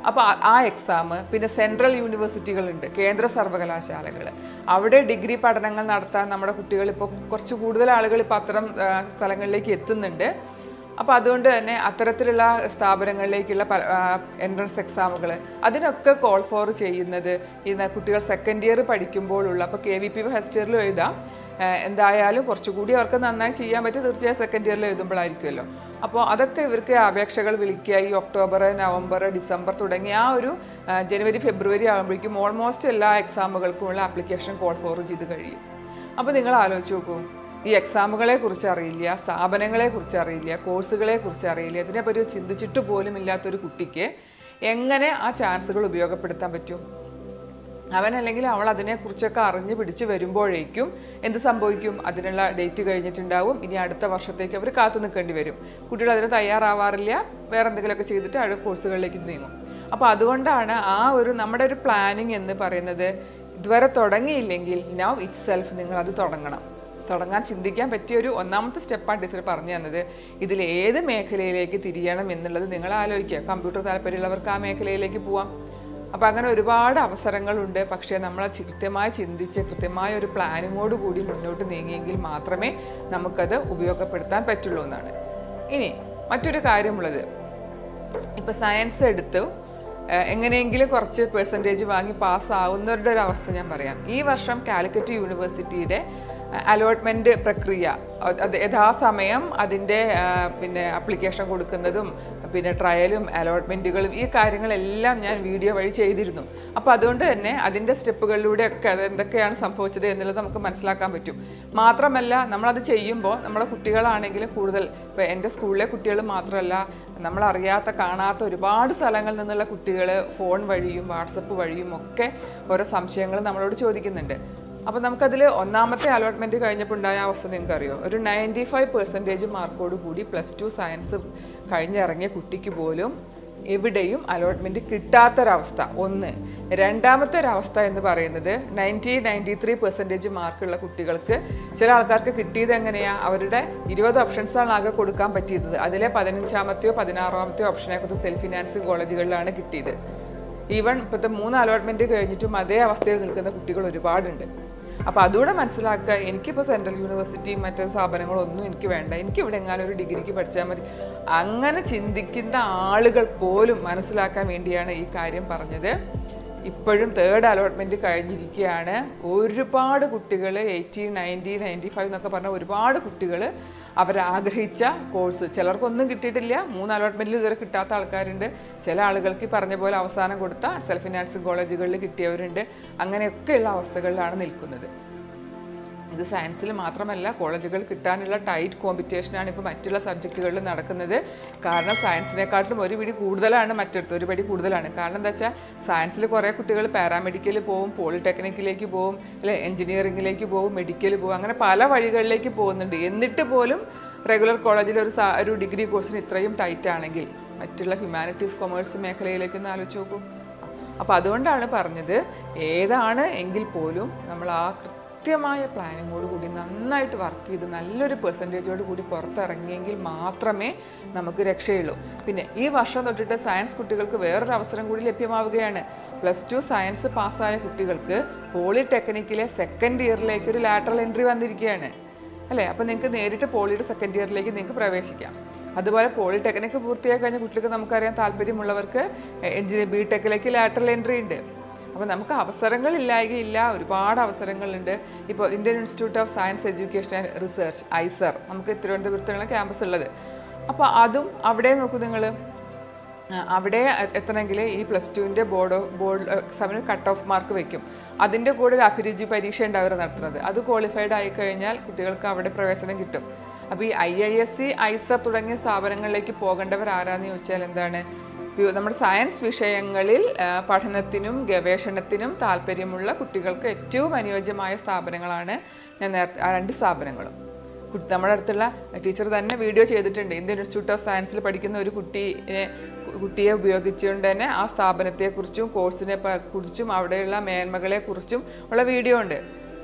അപ്പോൾ ആ എക്സാം പിന്നെ സെൻട്രൽ യൂണിവേഴ്സിറ്റികളുണ്ട് കേന്ദ്ര സർവകലാശാലകൾ അവിടെ ഡിഗ്രി പഠനങ്ങൾ നടത്താൻ നമ്മുടെ കുട്ടികൾ ഇപ്പോൾ കുറച്ച് കൂടുതൽ ആളുകൾ ഇപ്പോൾ അത്തരം ആ, സ്ഥലങ്ങളിലേക്ക് എത്തുന്നുണ്ട് അപ്പോൾ അതുകൊണ്ട് തന്നെ അത്തരത്തിലുള്ള സ്ഥാപനങ്ങളിലേക്കുള്ള എൻട്രൻസ് എക്സാമുകൾ അതിനൊക്കെ കോൾ ഫോർ ചെയ്യുന്നത് ഇന്ന് കുട്ടികൾ സെക്കൻഡ് ഇയർ പഠിക്കുമ്പോഴുള്ള അപ്പോൾ കെ വി പി ഫസ്റ്റ് ഇയറിലും എഴുതാം ഏഹ് എന്തായാലും കുറച്ചുകൂടി അവർക്ക് നന്നായി ചെയ്യാൻ പറ്റും തീർച്ചയായും സെക്കൻഡ് ഇയറിൽ എഴുതുമ്പോഴായിരിക്കുമല്ലോ അപ്പോൾ അതൊക്കെ ഇവർക്ക് അപേക്ഷകൾ വിളിക്കുക ഈ ഒക്ടോബർ നവംബർ ഡിസംബർ തുടങ്ങിയ ആ ഒരു ആ, ജനുവരി ഫെബ്രുവരി ആകുമ്പോഴേക്കും ഓൾമോസ്റ്റ് എല്ലാ എക്സാമുകൾക്കുമുള്ള ആപ്ലിക്കേഷൻ കോൾ ഫോർ ചെയ്ത് കഴിയും അപ്പോൾ നിങ്ങൾ ആലോചിച്ച് നോക്കൂ ഈ എക്സാമുകളെ കുറിച്ച് അറിയില്ല സ്ഥാപനങ്ങളെ കുറിച്ച് അറിയില്ല കോഴ്സുകളെ കുറിച്ച് അറിയില്ല ഇതിനെപ്പറ്റി ചിന്തിച്ചിട്ട് പോലും ഇല്ലാത്തൊരു കുട്ടിക്ക് എങ്ങനെ ആ ചാൻസുകൾ ഉപയോഗപ്പെടുത്താൻ പറ്റും അവൻ അല്ലെങ്കിൽ അവൾ അതിനെക്കുറിച്ചൊക്കെ അറിഞ്ഞ് പിടിച്ച് വരുമ്പോഴേക്കും എന്ത് സംഭവിക്കും അതിനുള്ള ഡേറ്റ് കഴിഞ്ഞിട്ടുണ്ടാവും ഇനി അടുത്ത വർഷത്തേക്ക് അവർ കാത്തു നിൽക്കേണ്ടി വരും കുട്ടികൾ അതിന് തയ്യാറാവാറില്ല വേറെ എന്തെങ്കിലുമൊക്കെ ചെയ്തിട്ട് അടുത്ത കോഴ്സുകളിലേക്ക് നീങ്ങും അപ്പോൾ അതുകൊണ്ടാണ് ആ ഒരു നമ്മുടെ ഒരു പ്ലാനിങ് എന്ന് പറയുന്നത് ഇതുവരെ തുടങ്ങിയില്ലെങ്കിൽ നൗ ഇറ്റ് സെൽഫ് നിങ്ങൾ അത് തുടങ്ങണം തുടങ്ങാൻ ചിന്തിക്കാൻ പറ്റിയ ഒരു ഒന്നാമത്തെ സ്റ്റെപ്പാണ് ടീച്ചർ പറഞ്ഞു തന്നത് ഇതിൽ ഏത് മേഖലയിലേക്ക് തിരിയണം എന്നുള്ളത് നിങ്ങൾ ആലോചിക്കുക കമ്പ്യൂട്ടർ താല്പര്യമുള്ളവർക്ക് ആ മേഖലയിലേക്ക് പോവാം അപ്പോൾ അങ്ങനെ ഒരുപാട് അവസരങ്ങളുണ്ട് പക്ഷേ നമ്മൾ അത് കൃത്യമായി ചിന്തിച്ച് കൃത്യമായ ഒരു പ്ലാനിങ്ങോട് കൂടി മുന്നോട്ട് നീങ്ങിയെങ്കിൽ മാത്രമേ നമുക്കത് ഉപയോഗപ്പെടുത്താൻ പറ്റുള്ളൂ എന്നാണ് ഇനി മറ്റൊരു കാര്യമുള്ളത് ഇപ്പൊ സയൻസ് എടുത്തു ഏഹ് എങ്ങനെയെങ്കിലും കുറച്ച് പെർസെൻറ്റേജ് വാങ്ങി പാസ്സാവുന്നവരുടെ ഒരു അവസ്ഥ ഞാൻ പറയാം ഈ വർഷം കാലിക്കറ്റ് യൂണിവേഴ്സിറ്റിയുടെ അലോട്ട്മെന്റ് പ്രക്രിയ അത് അത് യഥാസമയം അതിൻ്റെ പിന്നെ അപ്ലിക്കേഷൻ കൊടുക്കുന്നതും പിന്നെ ട്രയലും അലോട്ട്മെൻറ്റുകളും ഈ കാര്യങ്ങളെല്ലാം ഞാൻ വീഡിയോ വഴി ചെയ്തിരുന്നു അപ്പോൾ അതുകൊണ്ട് തന്നെ അതിൻ്റെ സ്റ്റെപ്പുകളിലൂടെയൊക്കെ അത് എന്തൊക്കെയാണ് സംഭവിച്ചത് എന്നുള്ളത് നമുക്ക് മനസ്സിലാക്കാൻ പറ്റും മാത്രമല്ല നമ്മളത് ചെയ്യുമ്പോൾ നമ്മുടെ കുട്ടികളാണെങ്കിലും കൂടുതൽ ഇപ്പോൾ എൻ്റെ സ്കൂളിലെ കുട്ടികൾ മാത്രമല്ല നമ്മളറിയാത്ത കാണാത്ത ഒരുപാട് സ്ഥലങ്ങളിൽ നിന്നുള്ള കുട്ടികൾ ഫോൺ വഴിയും വാട്സപ്പ് വഴിയും ഒക്കെ ഓരോ സംശയങ്ങൾ നമ്മളോട് ചോദിക്കുന്നുണ്ട് അപ്പോൾ നമുക്കതിൽ ഒന്നാമത്തെ അലോട്ട്മെൻറ്റ് കഴിഞ്ഞപ്പോൾ ഉണ്ടായ അവസ്ഥ നിങ്ങൾക്ക് അറിയോ ഒരു നയൻറ്റി ഫൈവ് പെർസെൻറ്റേജ് മാർക്കോട് കൂടി പ്ലസ് ടു സയൻസ് കഴിഞ്ഞിറങ്ങിയ കുട്ടിക്ക് പോലും എവിടെയും അലോട്ട്മെൻറ്റ് കിട്ടാത്തൊരവസ്ഥ ഒന്ന് രണ്ടാമത്തെ ഒരവസ്ഥ എന്ന് പറയുന്നത് നയൻറ്റി നയൻറ്റി ത്രീ പെർസെൻറ്റേജ് മാർക്കുള്ള കുട്ടികൾക്ക് ചില ആൾക്കാർക്ക് കിട്ടിയത് എങ്ങനെയാണ് അവരുടെ ഇരുപത് ഓപ്ഷൻസാണ് ആകെ കൊടുക്കാൻ പറ്റിയത് അതിലെ പതിനഞ്ചാമത്തെയോ പതിനാറാമത്തെയോ ഓപ്ഷനെ കുറിച്ച് സെൽഫ് ഫിനാൻസിങ് കോളേജുകളിലാണ് കിട്ടിയത് ഈവൺ ഇപ്പോഴത്തെ മൂന്ന് അലോട്ട്മെൻറ്റ് കഴിഞ്ഞിട്ടും അതേ അവസ്ഥയിൽ നിൽക്കുന്ന കുട്ടികൾ ഒരുപാടുണ്ട് അപ്പോൾ അതുകൂടെ മനസ്സിലാക്കുക എനിക്കിപ്പോൾ സെൻട്രൽ യൂണിവേഴ്സിറ്റിയും മറ്റു സ്ഥാപനങ്ങളൊന്നും എനിക്ക് വേണ്ട എനിക്ക് ഇവിടെ എങ്ങാനും ഒരു ഡിഗ്രിക്ക് പഠിച്ചാൽ മതി അങ്ങനെ ചിന്തിക്കുന്ന ആളുകൾ പോലും മനസ്സിലാക്കാൻ വേണ്ടിയാണ് ഈ കാര്യം പറഞ്ഞത് ഇപ്പോഴും തേർഡ് അലോട്ട്മെൻറ്റ് കഴിഞ്ഞിരിക്കുകയാണ് ഒരുപാട് കുട്ടികൾ എയ്റ്റി നയൻറ്റി നയൻറ്റി ഫൈവ് എന്നൊക്കെ പറഞ്ഞ ഒരുപാട് കുട്ടികൾ അവരാഗ്രഹിച്ച കോഴ്സ് ചിലർക്കൊന്നും കിട്ടിയിട്ടില്ല മൂന്ന് അലോട്ട്മെൻറ്റിൽ ഇതുവരെ കിട്ടാത്ത ആൾക്കാരുണ്ട് ചില ആളുകൾക്ക് ഈ പറഞ്ഞ പോലെ അവസാനം കൊടുത്ത സെൽഫ് ഫിനാൻസിങ് കോളേജുകളിൽ കിട്ടിയവരുണ്ട് അങ്ങനെയൊക്കെയുള്ള അവസ്ഥകളിലാണ് നിൽക്കുന്നത് ഇത് സയൻസിൽ മാത്രമല്ല കോളേജുകൾ കിട്ടാനുള്ള ടൈറ്റ് കോമ്പറ്റീഷനാണ് ഇപ്പോൾ മറ്റുള്ള സബ്ജക്റ്റുകളിൽ നടക്കുന്നത് കാരണം സയൻസിനെക്കാട്ടിലും ഒരു പിടി കൂടുതലാണ് മറ്റടുത്ത് ഒരു പടി കൂടുതലാണ് കാരണം എന്താ വെച്ചാൽ സയൻസിൽ കുറേ കുട്ടികൾ പാരാമെഡിക്കൽ പോവും പോളിടെക്നിക്കിലേക്ക് പോവും അല്ലെ എഞ്ചിനീയറിംഗിലേക്ക് പോവും മെഡിക്കൽ പോവും അങ്ങനെ പല വഴികളിലേക്ക് പോകുന്നുണ്ട് എന്നിട്ട് പോലും റെഗുലർ കോളേജിൽ ഒരു സാ- ഒരു ഡിഗ്രി കോഴ്സിന് ഇത്രയും ടൈറ്റ് ആണെങ്കിൽ മറ്റുള്ള ഹ്യൂമാനിറ്റീസ് കൊമേഴ്സ് മേഖലയിലേക്കൊന്ന് ആലോചിച്ച് നോക്കൂ അപ്പോൾ അതുകൊണ്ടാണ് പറഞ്ഞത് ഏതാണ് എങ്കിൽ പോലും നമ്മൾ ആ കൃത്യമായ പ്ലാനിങ്ങോട് കൂടി നന്നായിട്ട് വർക്ക് ചെയ്ത് നല്ലൊരു പെർസെൻറ്റേജോട് കൂടി പുറത്തിറങ്ങിയെങ്കിൽ മാത്രമേ നമുക്ക് രക്ഷയുള്ളൂ പിന്നെ ഈ വർഷം തൊട്ടിട്ട് സയൻസ് കുട്ടികൾക്ക് വേറൊരു അവസരം കൂടി ലഭ്യമാവുകയാണ് പ്ലസ് ടു സയൻസ് പാസ്സായ കുട്ടികൾക്ക് പോളിടെക്നിക്കിലെ സെക്കൻഡ് ഇയറിലേക്ക് ഒരു ലാറ്ററൽ എൻട്രി വന്നിരിക്കുകയാണ് അല്ലേ അപ്പോൾ നിങ്ങൾക്ക് നേരിട്ട് പോളിയുടെ സെക്കൻഡ് ഇയറിലേക്ക് നിങ്ങൾക്ക് പ്രവേശിക്കാം അതുപോലെ പോളിടെക്നിക്ക് പൂർത്തിയായി കഴിഞ്ഞ കുട്ടികൾക്ക് നമുക്കറിയാൻ താല്പര്യമുള്ളവർക്ക് എഞ്ചിനീയർ ബി ടെക്കിലേക്ക് ലാറ്ററൽ എൻട്രി ഉണ്ട് അപ്പോൾ നമുക്ക് അവസരങ്ങളില്ലായകയില്ല ഒരുപാട് അവസരങ്ങളുണ്ട് ഇപ്പോൾ Indian institute of science education and research IISER നമുക്ക് തിരുവനന്തപുരത്താണ് ക്യാമ്പസ് ഉള്ളത് അപ്പോൾ അതും അവിടെ നോക്കൂ നിങ്ങൾ അവിടെ എ- എത്തണമെങ്കിൽ ഈ പ്ലസ് ടുവിൻ്റെ ബോർഡ് ബോർഡ് എക്സാമിന് കട്ട് ഓഫ് മാർക്ക് വെക്കും അതിൻ്റെ കൂടെ ഒരു അഭിരുചി പരീക്ഷ ഉണ്ട് അവർ നടത്തുന്നത് അത് ക്വാളിഫൈഡ് ആയി കഴിഞ്ഞാൽ കുട്ടികൾക്ക് അവിടെ പ്രവേശനം കിട്ടും അപ്പോൾ ഈ I I S C IISER തുടങ്ങിയ സ്ഥാപനങ്ങളിലേക്ക് പോകേണ്ടവർ ആരാന്ന് ചോദിച്ചാൽ എന്താണ് പ്യു- നമ്മുടെ സയൻസ് വിഷയങ്ങളിൽ ആ, പഠനത്തിനും ഗവേഷണത്തിനും താല്പര്യമുള്ള കുട്ടികൾക്ക് ഏറ്റവും അനുയോജ്യമായ സ്ഥാപനങ്ങളാണ് ഞാൻ നേരത്തെ ആ രണ്ട് സ്ഥാപനങ്ങളും കുട്ടി- നമ്മുടെ അടുത്തുള്ള ടീച്ചർ തന്നെ വീഡിയോ ചെയ്തിട്ടുണ്ട് ഇന്ത്യൻ ഇൻസ്റ്റിറ്റ്യൂട്ട് ഓഫ് സയൻസിൽ പഠിക്കുന്ന ഒരു കുട്ടിയെ കുട്ടിയെ ഉപയോഗിച്ചുകൊണ്ട് തന്നെ ആ സ്ഥാപനത്തെക്കുറിച്ചും കോഴ്സിനെ പ- കുറിച്ചും അവിടെയുള്ള മേന്മകളെ കുറിച്ചും ഉള്ള വീഡിയോ ഉണ്ട്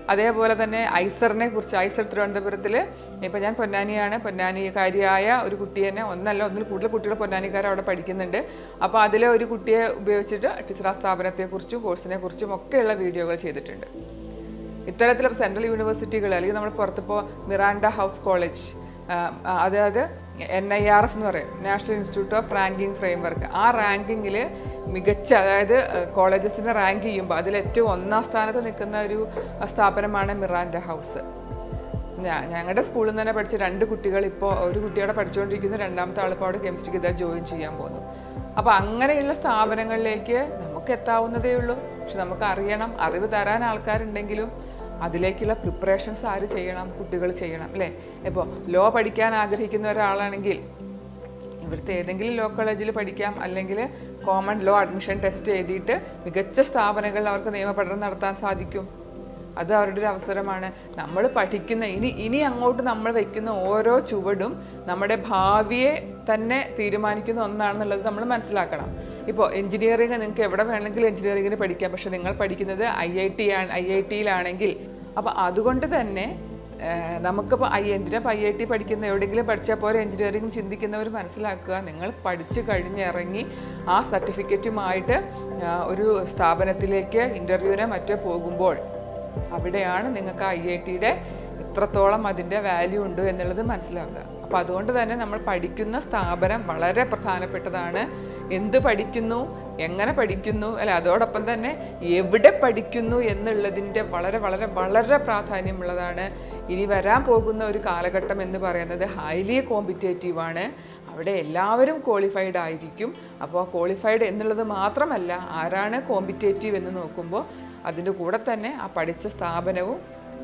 അതേപോലെ തന്നെ ഐസറിനെ കുറിച്ച് ഐസർ തിരുവനന്തപുരത്തിൽ ഇപ്പം ഞാൻ പൊന്നാനിയാണ് പൊന്നാനിക്കാരിയായ ഒരു കുട്ടി തന്നെ ഒന്നല്ല ഒന്നിൽ കൂടുതൽ കുട്ടികൾ പൊന്നാനിക്കാർ അവിടെ പഠിക്കുന്നുണ്ട് അപ്പോൾ അതിലെ ഒരു കുട്ടിയെ ഉപയോഗിച്ചിട്ട് ടീച്ചർ ആ സ്ഥാപനത്തെക്കുറിച്ചും കോഴ്സിനെ കുറിച്ചും ഒക്കെയുള്ള വീഡിയോകൾ ചെയ്തിട്ടുണ്ട് ഇത്തരത്തിലുള്ള സെൻട്രൽ യൂണിവേഴ്സിറ്റികൾ അല്ലെങ്കിൽ നമ്മൾ പുറത്തിപ്പോൾ മിറാൻഡ ഹൗസ് കോളേജ് അതായത് എൻ ഐ ആർ എഫ് എന്ന് പറയും national institute of ranking framework ആ റാങ്കിങ്ങിൽ മികച്ച അതായത് കോളേജസിനെ റാങ്ക് ചെയ്യുമ്പോൾ അതിൽ ഏറ്റവും ഒന്നാം സ്ഥാനത്ത് നിൽക്കുന്ന ഒരു സ്ഥാപനമാണ് മിറാൻഡ ഹൗസ് ഞാ- ഞങ്ങളുടെ സ്കൂളിൽ നിന്ന് തന്നെ പഠിച്ച രണ്ട് കുട്ടികൾ ഇപ്പോൾ ഒരു കുട്ടിയോടെ പഠിച്ചുകൊണ്ടിരിക്കുന്നു രണ്ടാമത്തെ ആളിപ്പോൾ അവിടെ കെമിസ്ട്രിക്ക് ഇതാ ജോയിൻ ചെയ്യാൻ പോകുന്നു അപ്പോൾ അങ്ങനെയുള്ള സ്ഥാപനങ്ങളിലേക്ക് നമുക്ക് എത്താവുന്നതേ ഉള്ളൂ പക്ഷെ നമുക്ക് അറിയണം അറിവ് തരാൻ ആൾക്കാരുണ്ടെങ്കിലും അതിലേക്കുള്ള പ്രിപ്പറേഷൻസ് ആര് ചെയ്യണം കുട്ടികൾ ചെയ്യണം അല്ലേ ഇപ്പോൾ ലോ പഠിക്കാൻ ആഗ്രഹിക്കുന്ന ഒരാളാണെങ്കിൽ ഇവിടുത്തെ ഏതെങ്കിലും ലോ കോളേജിൽ പഠിക്കാം അല്ലെങ്കിൽ കോമൺ ലോ അഡ്മിഷൻ ടെസ്റ്റ് എഴുതിയിട്ട് മികച്ച സ്ഥാപനങ്ങളിൽ അവർക്ക് നിയമപഠനം നടത്താൻ സാധിക്കും അത് അവരുടെ ഒരു അവസരമാണ് നമ്മൾ പഠിക്കുന്ന ഇനി ഇനി അങ്ങോട്ട് നമ്മൾ വയ്ക്കുന്ന ഓരോ ചുവടും നമ്മുടെ ഭാവിയെ തന്നെ തീരുമാനിക്കുന്ന ഒന്നാണെന്നുള്ളത് നമ്മൾ മനസ്സിലാക്കണം ഇപ്പോൾ എഞ്ചിനീയറിംഗ് നിങ്ങൾക്ക് എവിടെ വേണമെങ്കിലും എഞ്ചിനീയറിംഗിന് പഠിക്കാം പക്ഷെ നിങ്ങൾ പഠിക്കുന്നത് ഐ ഐ ടി ആണ് ഐ ഐ ടിയിലാണെങ്കിൽ അപ്പോൾ അതുകൊണ്ട് തന്നെ ഏഹ് നമുക്കിപ്പോൾ ഐ എന്തിനാ ഐ ഐ ടി പഠിക്കുന്ന എവിടെയെങ്കിലും പഠിച്ചാൽ പോലെ എഞ്ചിനീയറിംഗ് ചിന്തിക്കുന്നവർ മനസ്സിലാക്കുക നിങ്ങൾ പഠിച്ച് കഴിഞ്ഞിറങ്ങി ആ സർട്ടിഫിക്കറ്റുമായിട്ട് ആഹ് ഒരു സ്ഥാപനത്തിലേക്ക് ഇൻ്റർവ്യൂവിനെ മറ്റോ പോകുമ്പോൾ അവിടെയാണ് നിങ്ങൾക്ക് ഐ ഐ ടിയുടെ എത്രത്തോളം അതിൻ്റെ വാല്യൂ ഉണ്ട് എന്നുള്ളത് മനസ്സിലാക്കുക അപ്പോൾ അതുകൊണ്ട് തന്നെ നമ്മൾ പഠിക്കുന്ന സ്ഥാപനം വളരെ പ്രധാനപ്പെട്ടതാണ് എന്ത് പഠിക്കുന്നു എങ്ങനെ പഠിക്കുന്നു അല്ല അതോടൊപ്പം തന്നെ എവിടെ പഠിക്കുന്നു എന്നുള്ളതിൻ്റെ വളരെ വളരെ വളരെ പ്രാധാന്യമുള്ളതാണ് ഇനി വരാൻ പോകുന്ന ഒരു കാലഘട്ടം എന്ന് പറയുന്നത് ഹൈലി കോമ്പറ്റേറ്റീവ് ആണ് അവിടെ എല്ലാവരും ക്വാളിഫൈഡ് ആയിരിക്കും അപ്പോൾ ക്വാളിഫൈഡ് എന്നുള്ളത് മാത്രമല്ല ആരാണ് കോമ്പറ്റേറ്റീവ് എന്ന് നോക്കുമ്പോൾ അതിൻ്റെ കൂടെ തന്നെ ആ പഠിച്ച സ്ഥാപനവും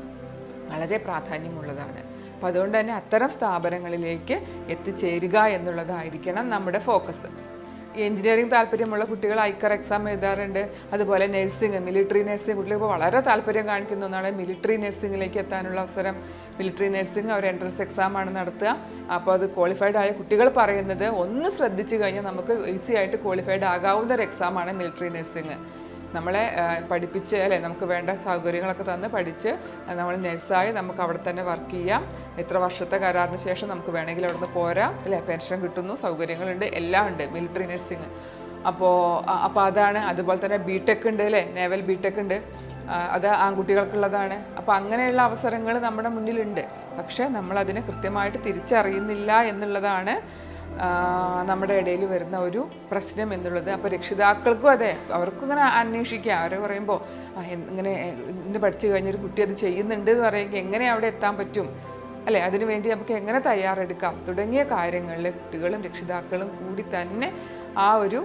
വളരെ പ്രാധാന്യമുള്ളതാണ് അപ്പോൾ അതുകൊണ്ട് തന്നെ അത്തരം സ്ഥാപനങ്ങളിലേക്ക് എത്തിച്ചേരുക എന്നുള്ളതായിരിക്കണം നമ്മുടെ ഫോക്കസ് ഈ എഞ്ചിനീയറിംഗ് താല്പര്യമുള്ള കുട്ടികൾ ഐക്കർ എക്സാം എഴുതാറുണ്ട് അതുപോലെ നഴ്സിംഗ് മിലിറ്ററി നഴ്സിംഗ് കുട്ടികൾ ഇപ്പോൾ വളരെ താല്പര്യം കാണിക്കുന്ന ഒന്നാണ് മിലിറ്ററി നഴ്സിംഗിലേക്ക് എത്താനുള്ള അവസരം മിലിറ്ററി നഴ്സിംഗ് അവർ എൻട്രൻസ് എക്സാം ആണ് നടത്തുക അപ്പോൾ അത് ക്വാളിഫൈഡ് ആയ കുട്ടികൾ പറയുന്നത് ഒന്ന് ശ്രദ്ധിച്ചു കഴിഞ്ഞാൽ നമുക്ക് ഈസി ആയിട്ട് ക്വാളിഫൈഡ് ആകാവുന്ന ഒരു എക്സാമാണ് മിലിറ്ററി നഴ്സിംഗ് നമ്മളെ ആ, പഠിപ്പിച്ച് അല്ലേ നമുക്ക് വേണ്ട സൗകര്യങ്ങളൊക്കെ തന്ന് പഠിച്ച് ആ, നമ്മൾ നഴ്സായി നമുക്ക് അവിടെ തന്നെ വർക്ക് ചെയ്യാം എത്ര വർഷത്തെ കരാറിന് ശേഷം നമുക്ക് വേണമെങ്കിൽ അവിടെ നിന്ന് പോരാം അല്ലേ പെൻഷൻ കിട്ടുന്നു സൗകര്യങ്ങളുണ്ട് എല്ലാം ഉണ്ട് മിലിറ്ററി നഴ്സിംഗ് അപ്പോൾ അപ്പോൾ അതാണ് അതുപോലെ തന്നെ ബി ടെക് ഉണ്ട് അല്ലേ നേവൽ ബി ടെക് ഉണ്ട് ആ, അത് ആൺകുട്ടികൾക്കുള്ളതാണ് അപ്പോൾ അങ്ങനെയുള്ള അവസരങ്ങൾ നമ്മുടെ മുന്നിലുണ്ട് പക്ഷേ നമ്മളതിനെ കൃത്യമായിട്ട് തിരിച്ചറിയുന്നില്ല എന്നുള്ളതാണ് ആ, നമ്മുടെ ഇടയിൽ വരുന്ന ഒരു പ്രശ്നം എന്നുള്ളത് അപ്പോൾ രക്ഷിതാക്കൾക്കും അതെ അവർക്കും ഇങ്ങനെ അന്വേഷിക്കാം അവർ പറയുമ്പോൾ "ആ, എന്ത് ഇങ്ങനെ ഇന്ന് പഠിച്ചു കഴിഞ്ഞൊരു കുട്ടി അത് ചെയ്യുന്നുണ്ട് എന്ന് പറയുമെങ്കിൽ എങ്ങനെ അവിടെ എത്താൻ പറ്റും അല്ലേ അതിനു വേണ്ടി നമുക്ക് എങ്ങനെ തയ്യാറെടുക്കാം തുടങ്ങിയ കാര്യങ്ങളിൽ കുട്ടികളും രക്ഷിതാക്കളും കൂടി തന്നെ ആ ഒരു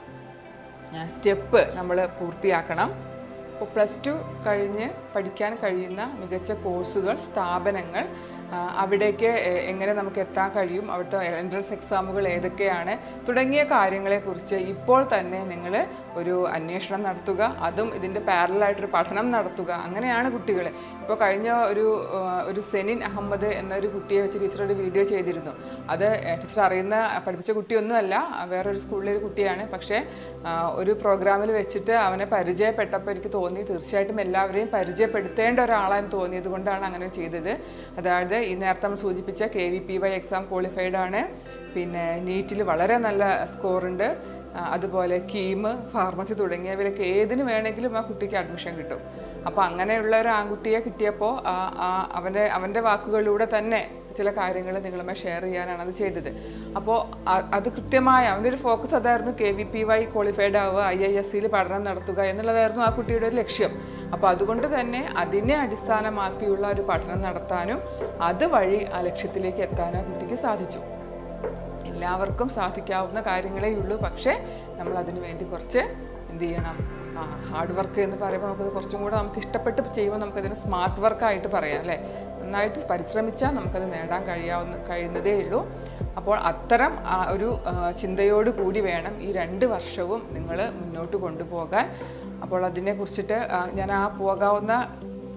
സ്റ്റെപ്പ് നമ്മൾ പൂർത്തിയാക്കണം ഇപ്പോൾ പ്ലസ് ടു കഴിഞ്ഞ് പഠിക്കാൻ കഴിയുന്ന മികച്ച കോഴ്സുകൾ സ്ഥാപനങ്ങൾ ആ, അവിടേക്ക് എ- എങ്ങനെ നമുക്ക് എത്താൻ കഴിയും അവിടുത്തെ എൻട്രൻസ് എക്സാമുകൾ ഏതൊക്കെയാണ് തുടങ്ങിയ കാര്യങ്ങളെക്കുറിച്ച് ഇപ്പോൾ തന്നെ നിങ്ങൾ ഒരു അന്വേഷണം നടത്തുക അതും ഇതിൻ്റെ പാരലായിട്ടൊരു പഠനം നടത്തുക അങ്ങനെയാണ് കുട്ടികൾ ഇപ്പോൾ കഴിഞ്ഞ ഒരു ആ, ഒരു സെനിൻ അഹമ്മദ് എന്നൊരു കുട്ടിയെ വെച്ച് ടീച്ചർ ഒരു വീഡിയോ ചെയ്തിരുന്നു അത് ടീച്ചർ അറിയുന്ന പഠിപ്പിച്ച കുട്ടിയൊന്നുമല്ല ആ, വേറൊരു സ്കൂളിലെ ഒരു കുട്ടിയാണ് പക്ഷേ ആ, ഒരു പ്രോഗ്രാമിൽ വെച്ചിട്ട് അവനെ പരിചയപ്പെട്ടപ്പോൾ എനിക്ക് തോന്നി തീർച്ചയായിട്ടും എല്ലാവരെയും പരിചയപ്പെടുത്തേണ്ട ഒരാളാന്ന് തോന്നിയത് കൊണ്ടാണ് അങ്ങനെ ചെയ്തത് അതായത് ഈ നേരത്തെ നമ്മൾ സൂചിപ്പിച്ച K V P Y exam qualified ആണ് പിന്നെ നീറ്റിൽ വളരെ നല്ല സ്കോറുണ്ട് അതുപോലെ കീം ഫാർമസി തുടങ്ങിയവരൊക്കെ ഏതിന് വേണമെങ്കിലും ആ കുട്ടിക്ക് അഡ്മിഷൻ കിട്ടും അപ്പോൾ അങ്ങനെയുള്ള ഒരു ആൺകുട്ടിയെ കിട്ടിയപ്പോൾ ആ- ആ അവൻ്റെ അവൻ്റെ വാക്കുകളിലൂടെ തന്നെ ചില കാര്യങ്ങൾ നിങ്ങളുമായി ഷെയർ ചെയ്യാനാണ് അത് ചെയ്തത് അപ്പോൾ അത് കൃത്യമായ അവൻ്റെ ഒരു ഫോക്കസ് അതായിരുന്നു K V P Y qualified ആവുക ഐ ഐ എസ് സിയിൽ പഠനം നടത്തുക എന്നുള്ളതായിരുന്നു ആ കുട്ടിയുടെ ഒരു ലക്ഷ്യം അപ്പോൾ അതുകൊണ്ട് തന്നെ അതിനെ അടിസ്ഥാനമാക്കിയുള്ള ഒരു പഠനം നടത്താനും അതുവഴി ആ ലക്ഷ്യത്തിലേക്ക് എത്താനും ആ കുട്ടിക്ക് സാധിച്ചു എല്ലാവർക്കും സാധിക്കാവുന്ന കാര്യങ്ങളേ ഉള്ളൂ പക്ഷേ നമ്മൾ അതിനു വേണ്ടി കുറച്ച് എന്ത് ചെയ്യണം ഹാർഡ് വർക്ക് എന്ന് പറയുമ്പോൾ നമുക്കത് കുറച്ചും കൂടെ നമുക്ക് ഇഷ്ടപ്പെട്ട് ചെയ്യുമ്പോൾ നമുക്കതിന് സ്മാർട്ട് വർക്കായിട്ട് പറയാം അല്ലേ നന്നായിട്ട് പരിശ്രമിച്ചാൽ നമുക്കത് നേടാൻ കഴിയാവുന്ന കഴിയുന്നതേ ഉള്ളൂ അപ്പോൾ അത്തരം ആ ഒരു ആ, ചിന്തയോട് കൂടി വേണം ഈ രണ്ട് വർഷവും നിങ്ങൾ മുന്നോട്ട് കൊണ്ടുപോകാൻ അപ്പോൾ അതിനെക്കുറിച്ചിട്ട് ആ, ഞാൻ ആ പോകാവുന്ന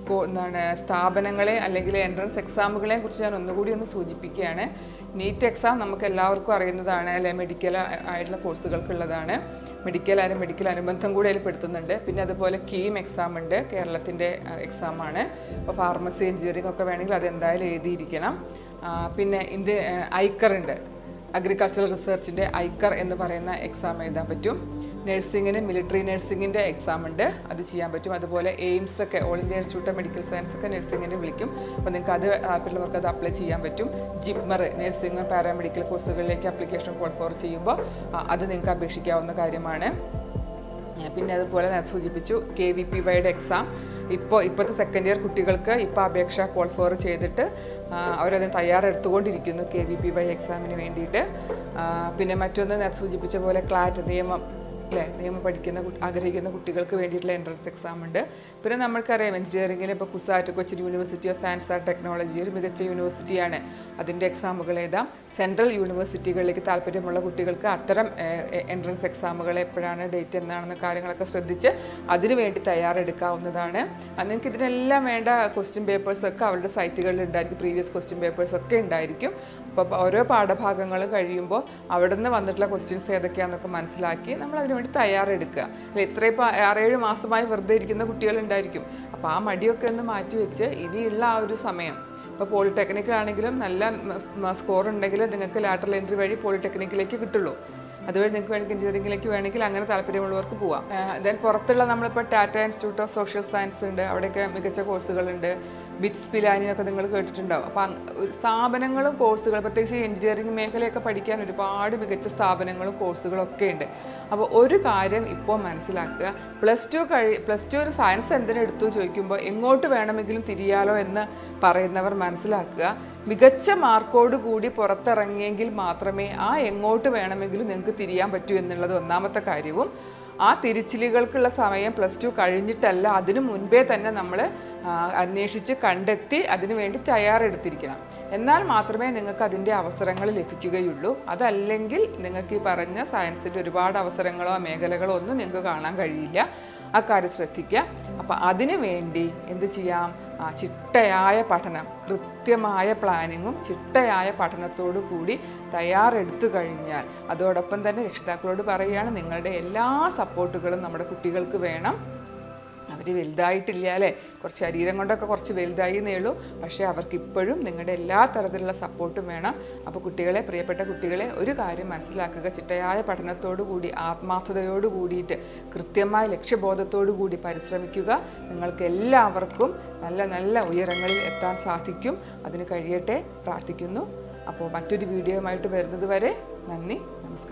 കോ- എന്താണ് സ്ഥാപനങ്ങളെ അല്ലെങ്കിൽ എൻട്രൻസ് എക്സാമുകളെ കുറിച്ച് ഞാൻ ഒന്നുകൂടി ഒന്ന് സൂചിപ്പിക്കുകയാണ് നീറ്റ് എക്സാം നമുക്ക് എല്ലാവർക്കും അറിയുന്നതാണ് അല്ലെ മെഡിക്കൽ ആയിട്ടുള്ള കോഴ്സുകൾക്കുള്ളതാണ് മെഡിക്കൽ ആയാലും മെഡിക്കൽ അനുബന്ധം കൂടി അതിൽ പെടുത്തുന്നുണ്ട് പിന്നെ അതുപോലെ കീം എക്സാം ഉണ്ട് കേരളത്തിൻ്റെ എക്സാമാണ് അപ്പോൾ ഫാർമസി എഞ്ചിനീയറിംഗ് ഒക്കെ വേണമെങ്കിൽ അത് എന്തായാലും എഴുതിയിരിക്കണം ആ, പിന്നെ ഇന്ത്യ ഐക്കർ ഉണ്ട് അഗ്രികൾച്ചറൽ റിസർച്ചിൻ്റെ ഐക്കർ എന്ന് പറയുന്ന എക്സാം എഴുതാൻ പറ്റും നഴ്സിങ്ങിന് മിലിറ്ററി നഴ്സിങ്ങിൻ്റെ എക്സാം ഉണ്ട് അത് ചെയ്യാൻ പറ്റും അതുപോലെ എയിംസ് ഒക്കെ all India institute of medical science ഒക്കെ നഴ്സിങ്ങിന് വിളിക്കും അപ്പോൾ നിങ്ങൾക്ക് അത് താല്പര്യമുള്ളവർക്ക് അത് അപ്ലൈ ചെയ്യാൻ പറ്റും ജിപ്മർ നഴ്സിംഗ് പാരാമെഡിക്കൽ കോഴ്സുകളിലേക്ക് അപ്ലിക്കേഷൻ കോൾ ഫോർ ചെയ്യുമ്പോൾ ആ, അത് നിങ്ങൾക്ക് അപേക്ഷിക്കാവുന്ന കാര്യമാണ് ആ, പിന്നെ അതുപോലെ നേരത്തെ സൂചിപ്പിച്ചു കെ വി പി വൈയുടെ എക്സാം ഇപ്പോൾ ഇപ്പോഴത്തെ സെക്കൻഡ് ഇയർ കുട്ടികൾക്ക് ഇപ്പോൾ അപേക്ഷ കോൾ ഫോർ ചെയ്തിട്ട് ആ, അവരതിന് തയ്യാറെടുത്തുകൊണ്ടിരിക്കുന്നു കെ വി പി വൈ എക്സാമിന് വേണ്ടിയിട്ട് ആ, പിന്നെ മറ്റൊന്ന് നേരത്തെ സൂചിപ്പിച്ച പോലെ ക്ലാറ്റ് നിയമം അല്ലേ നിയമം പഠിക്കുന്ന കു- ആഗ്രഹിക്കുന്ന കുട്ടികൾക്ക് വേണ്ടിയിട്ടുള്ള എൻട്രൻസ് എക്സാം ഉണ്ട് പിന്നെ നമ്മൾക്കറിയാം എഞ്ചിനീയറിംഗിന് ഇപ്പോൾ CUSAT Cochin university of science and technology ഒരു മികച്ച യൂണിവേഴ്സിറ്റിയാണ് അതിൻ്റെ എക്സാമുകൾ എഴുതാം സെൻട്രൽ യൂണിവേഴ്സിറ്റികളിലേക്ക് താല്പര്യമുള്ള കുട്ടികൾക്ക് അത്തരം എൻട്രൻസ് എക്സാമുകൾ എപ്പോഴാണ് ഡേറ്റ് എന്താണെന്ന കാര്യങ്ങളൊക്കെ ശ്രദ്ധിച്ച് അതിനു വേണ്ടി തയ്യാറെടുക്കാവുന്നതാണ് അത് നിങ്ങൾക്ക് ഇതിനെല്ലാം വേണ്ട ക്വസ്റ്റ്യൻ പേപ്പേഴ്സ് ഒക്കെ അവരുടെ സൈറ്റുകളിൽ ഉണ്ടായിരിക്കും പ്രീവിയസ് ക്വസ്റ്റ്യൻ പേപ്പേഴ്സ് ഒക്കെ ഉണ്ടായിരിക്കും അപ്പോൾ ഓരോ പാഠഭാഗങ്ങളും കഴിയുമ്പോൾ അവിടെ നിന്ന് വന്നിട്ടുള്ള ക്വസ്റ്റ്യൻസ് ഏതൊക്കെയാണെന്നൊക്കെ മനസ്സിലാക്കി നമ്മൾ അതിനു വേണ്ടി തയ്യാറെടുക്കുക അല്ല ഇത്രയും ഇപ്പോൾ ആറേഴ് മാസമായി വെറുതെ ഇരിക്കുന്ന കുട്ടികളുണ്ടായിരിക്കും അപ്പോൾ ആ മടിയൊക്കെ ഒന്ന് മാറ്റി വെച്ച് ഇനിയുള്ള ആ ഒരു സമയം ഇപ്പോൾ പോളിടെക്നിക് ആണെങ്കിലും നല്ല സ്കോർ ഉണ്ടെങ്കിൽ നിങ്ങൾക്ക് ലാറ്ററൽ എൻട്രി വഴി പോളിടെക്നിക്കിലേക്ക് കിട്ടുള്ളൂ അതുവഴി നിങ്ങൾക്ക് വേണമെങ്കിൽ എഞ്ചിനീയറിംഗിലേക്ക് വേണമെങ്കിൽ അങ്ങനെ താല്പര്യമുള്ളവർക്ക് പോവാം ദെൻ പുറത്തുള്ള നമ്മളിപ്പോൾ Tata institute of social science ഉണ്ട് അവിടെയൊക്കെ മികച്ച കോഴ്സുകളുണ്ട് ബിറ്റ്സ് പിലാനി ഒക്കെ നിങ്ങൾ കേട്ടിട്ടുണ്ടാവും അപ്പം ഒരു സ്ഥാപനങ്ങളും കോഴ്സുകൾ പ്രത്യേകിച്ച് എഞ്ചിനീയറിംഗ് മേഖലയൊക്കെ പഠിക്കാൻ ഒരുപാട് മികച്ച സ്ഥാപനങ്ങളും കോഴ്സുകളും ഒക്കെ ഉണ്ട് അപ്പോൾ ഒരു കാര്യം ഇപ്പോൾ മനസ്സിലാക്കുക പ്ലസ് ടു കഴി പ്ലസ് ടു ഒരു സയൻസ് എന്തിനെടുത്തു ചോദിക്കുമ്പോൾ എങ്ങോട്ട് വേണമെങ്കിലും തിരിയാലോ എന്ന് പറയുന്നവർ മനസ്സിലാക്കുക മികച്ച മാർക്കോട് കൂടി പുറത്തിറങ്ങിയെങ്കിൽ മാത്രമേ ആ എങ്ങോട്ട് വേണമെങ്കിലും നിങ്ങൾക്ക് തിരിയാൻ പറ്റൂ എന്നുള്ളത് ഒന്നാമത്തെ കാര്യവും ആ തിരിച്ചിലുകൾക്കുള്ള സമയം പ്ലസ് ടു കഴിഞ്ഞിട്ടല്ല അതിനു മുൻപേ തന്നെ നമ്മൾ അന്വേഷിച്ച് കണ്ടെത്തി അതിനു വേണ്ടി തയ്യാറെടുത്തിരിക്കണം എന്നാൽ മാത്രമേ നിങ്ങൾക്ക് അതിൻ്റെ അവസരങ്ങൾ ലഭിക്കുകയുള്ളൂ അതല്ലെങ്കിൽ നിങ്ങൾക്ക് ഈ പറഞ്ഞ സയൻസിൻ്റെ ഒരുപാട് അവസരങ്ങളോ മേഖലകളോ ഒന്നും നിങ്ങൾക്ക് കാണാൻ കഴിയില്ല അക്കാര്യം ശ്രദ്ധിക്കുക അപ്പം അതിനു വേണ്ടി എന്ത് ചെയ്യാം ആ ചിട്ടയായ പഠനം കൃത്യമായ പ്ലാനിങ്ങും ചിട്ടയായ പഠനത്തോടു കൂടി തയ്യാറെടുത്തു കഴിഞ്ഞാൽ അതോടൊപ്പം തന്നെ രക്ഷിതാക്കളോട് പറയുകയാണ് നിങ്ങളുടെ എല്ലാ സപ്പോർട്ടുകളും നമ്മുടെ കുട്ടികൾക്ക് വേണം അവർ വലുതായിട്ടില്ല അല്ലേ കുറച്ച് ശരീരം കൊണ്ടൊക്കെ കുറച്ച് വലുതായി എന്നേ ഉള്ളൂ പക്ഷേ അവർക്ക് ഇപ്പോഴും നിങ്ങളുടെ എല്ലാ തരത്തിലുള്ള സപ്പോർട്ടും വേണം അപ്പോൾ കുട്ടികളെ പ്രിയപ്പെട്ട കുട്ടികളെ ഒരു കാര്യം മനസ്സിലാക്കുക ചിട്ടയായ പഠനത്തോടു കൂടി ആത്മാർത്ഥതയോട് കൂടിയിട്ട് കൃത്യമായ ലക്ഷ്യബോധത്തോടു കൂടി പരിശ്രമിക്കുക നിങ്ങൾക്ക് എല്ലാവർക്കും നല്ല നല്ല ഉയരങ്ങളിൽ എത്താൻ സാധിക്കും അതിന് കഴിയട്ടെ പ്രാർത്ഥിക്കുന്നു അപ്പോൾ മറ്റൊരു വീഡിയോയുമായിട്ട് വരുന്നത് വരെ നന്ദി നമസ്കാരം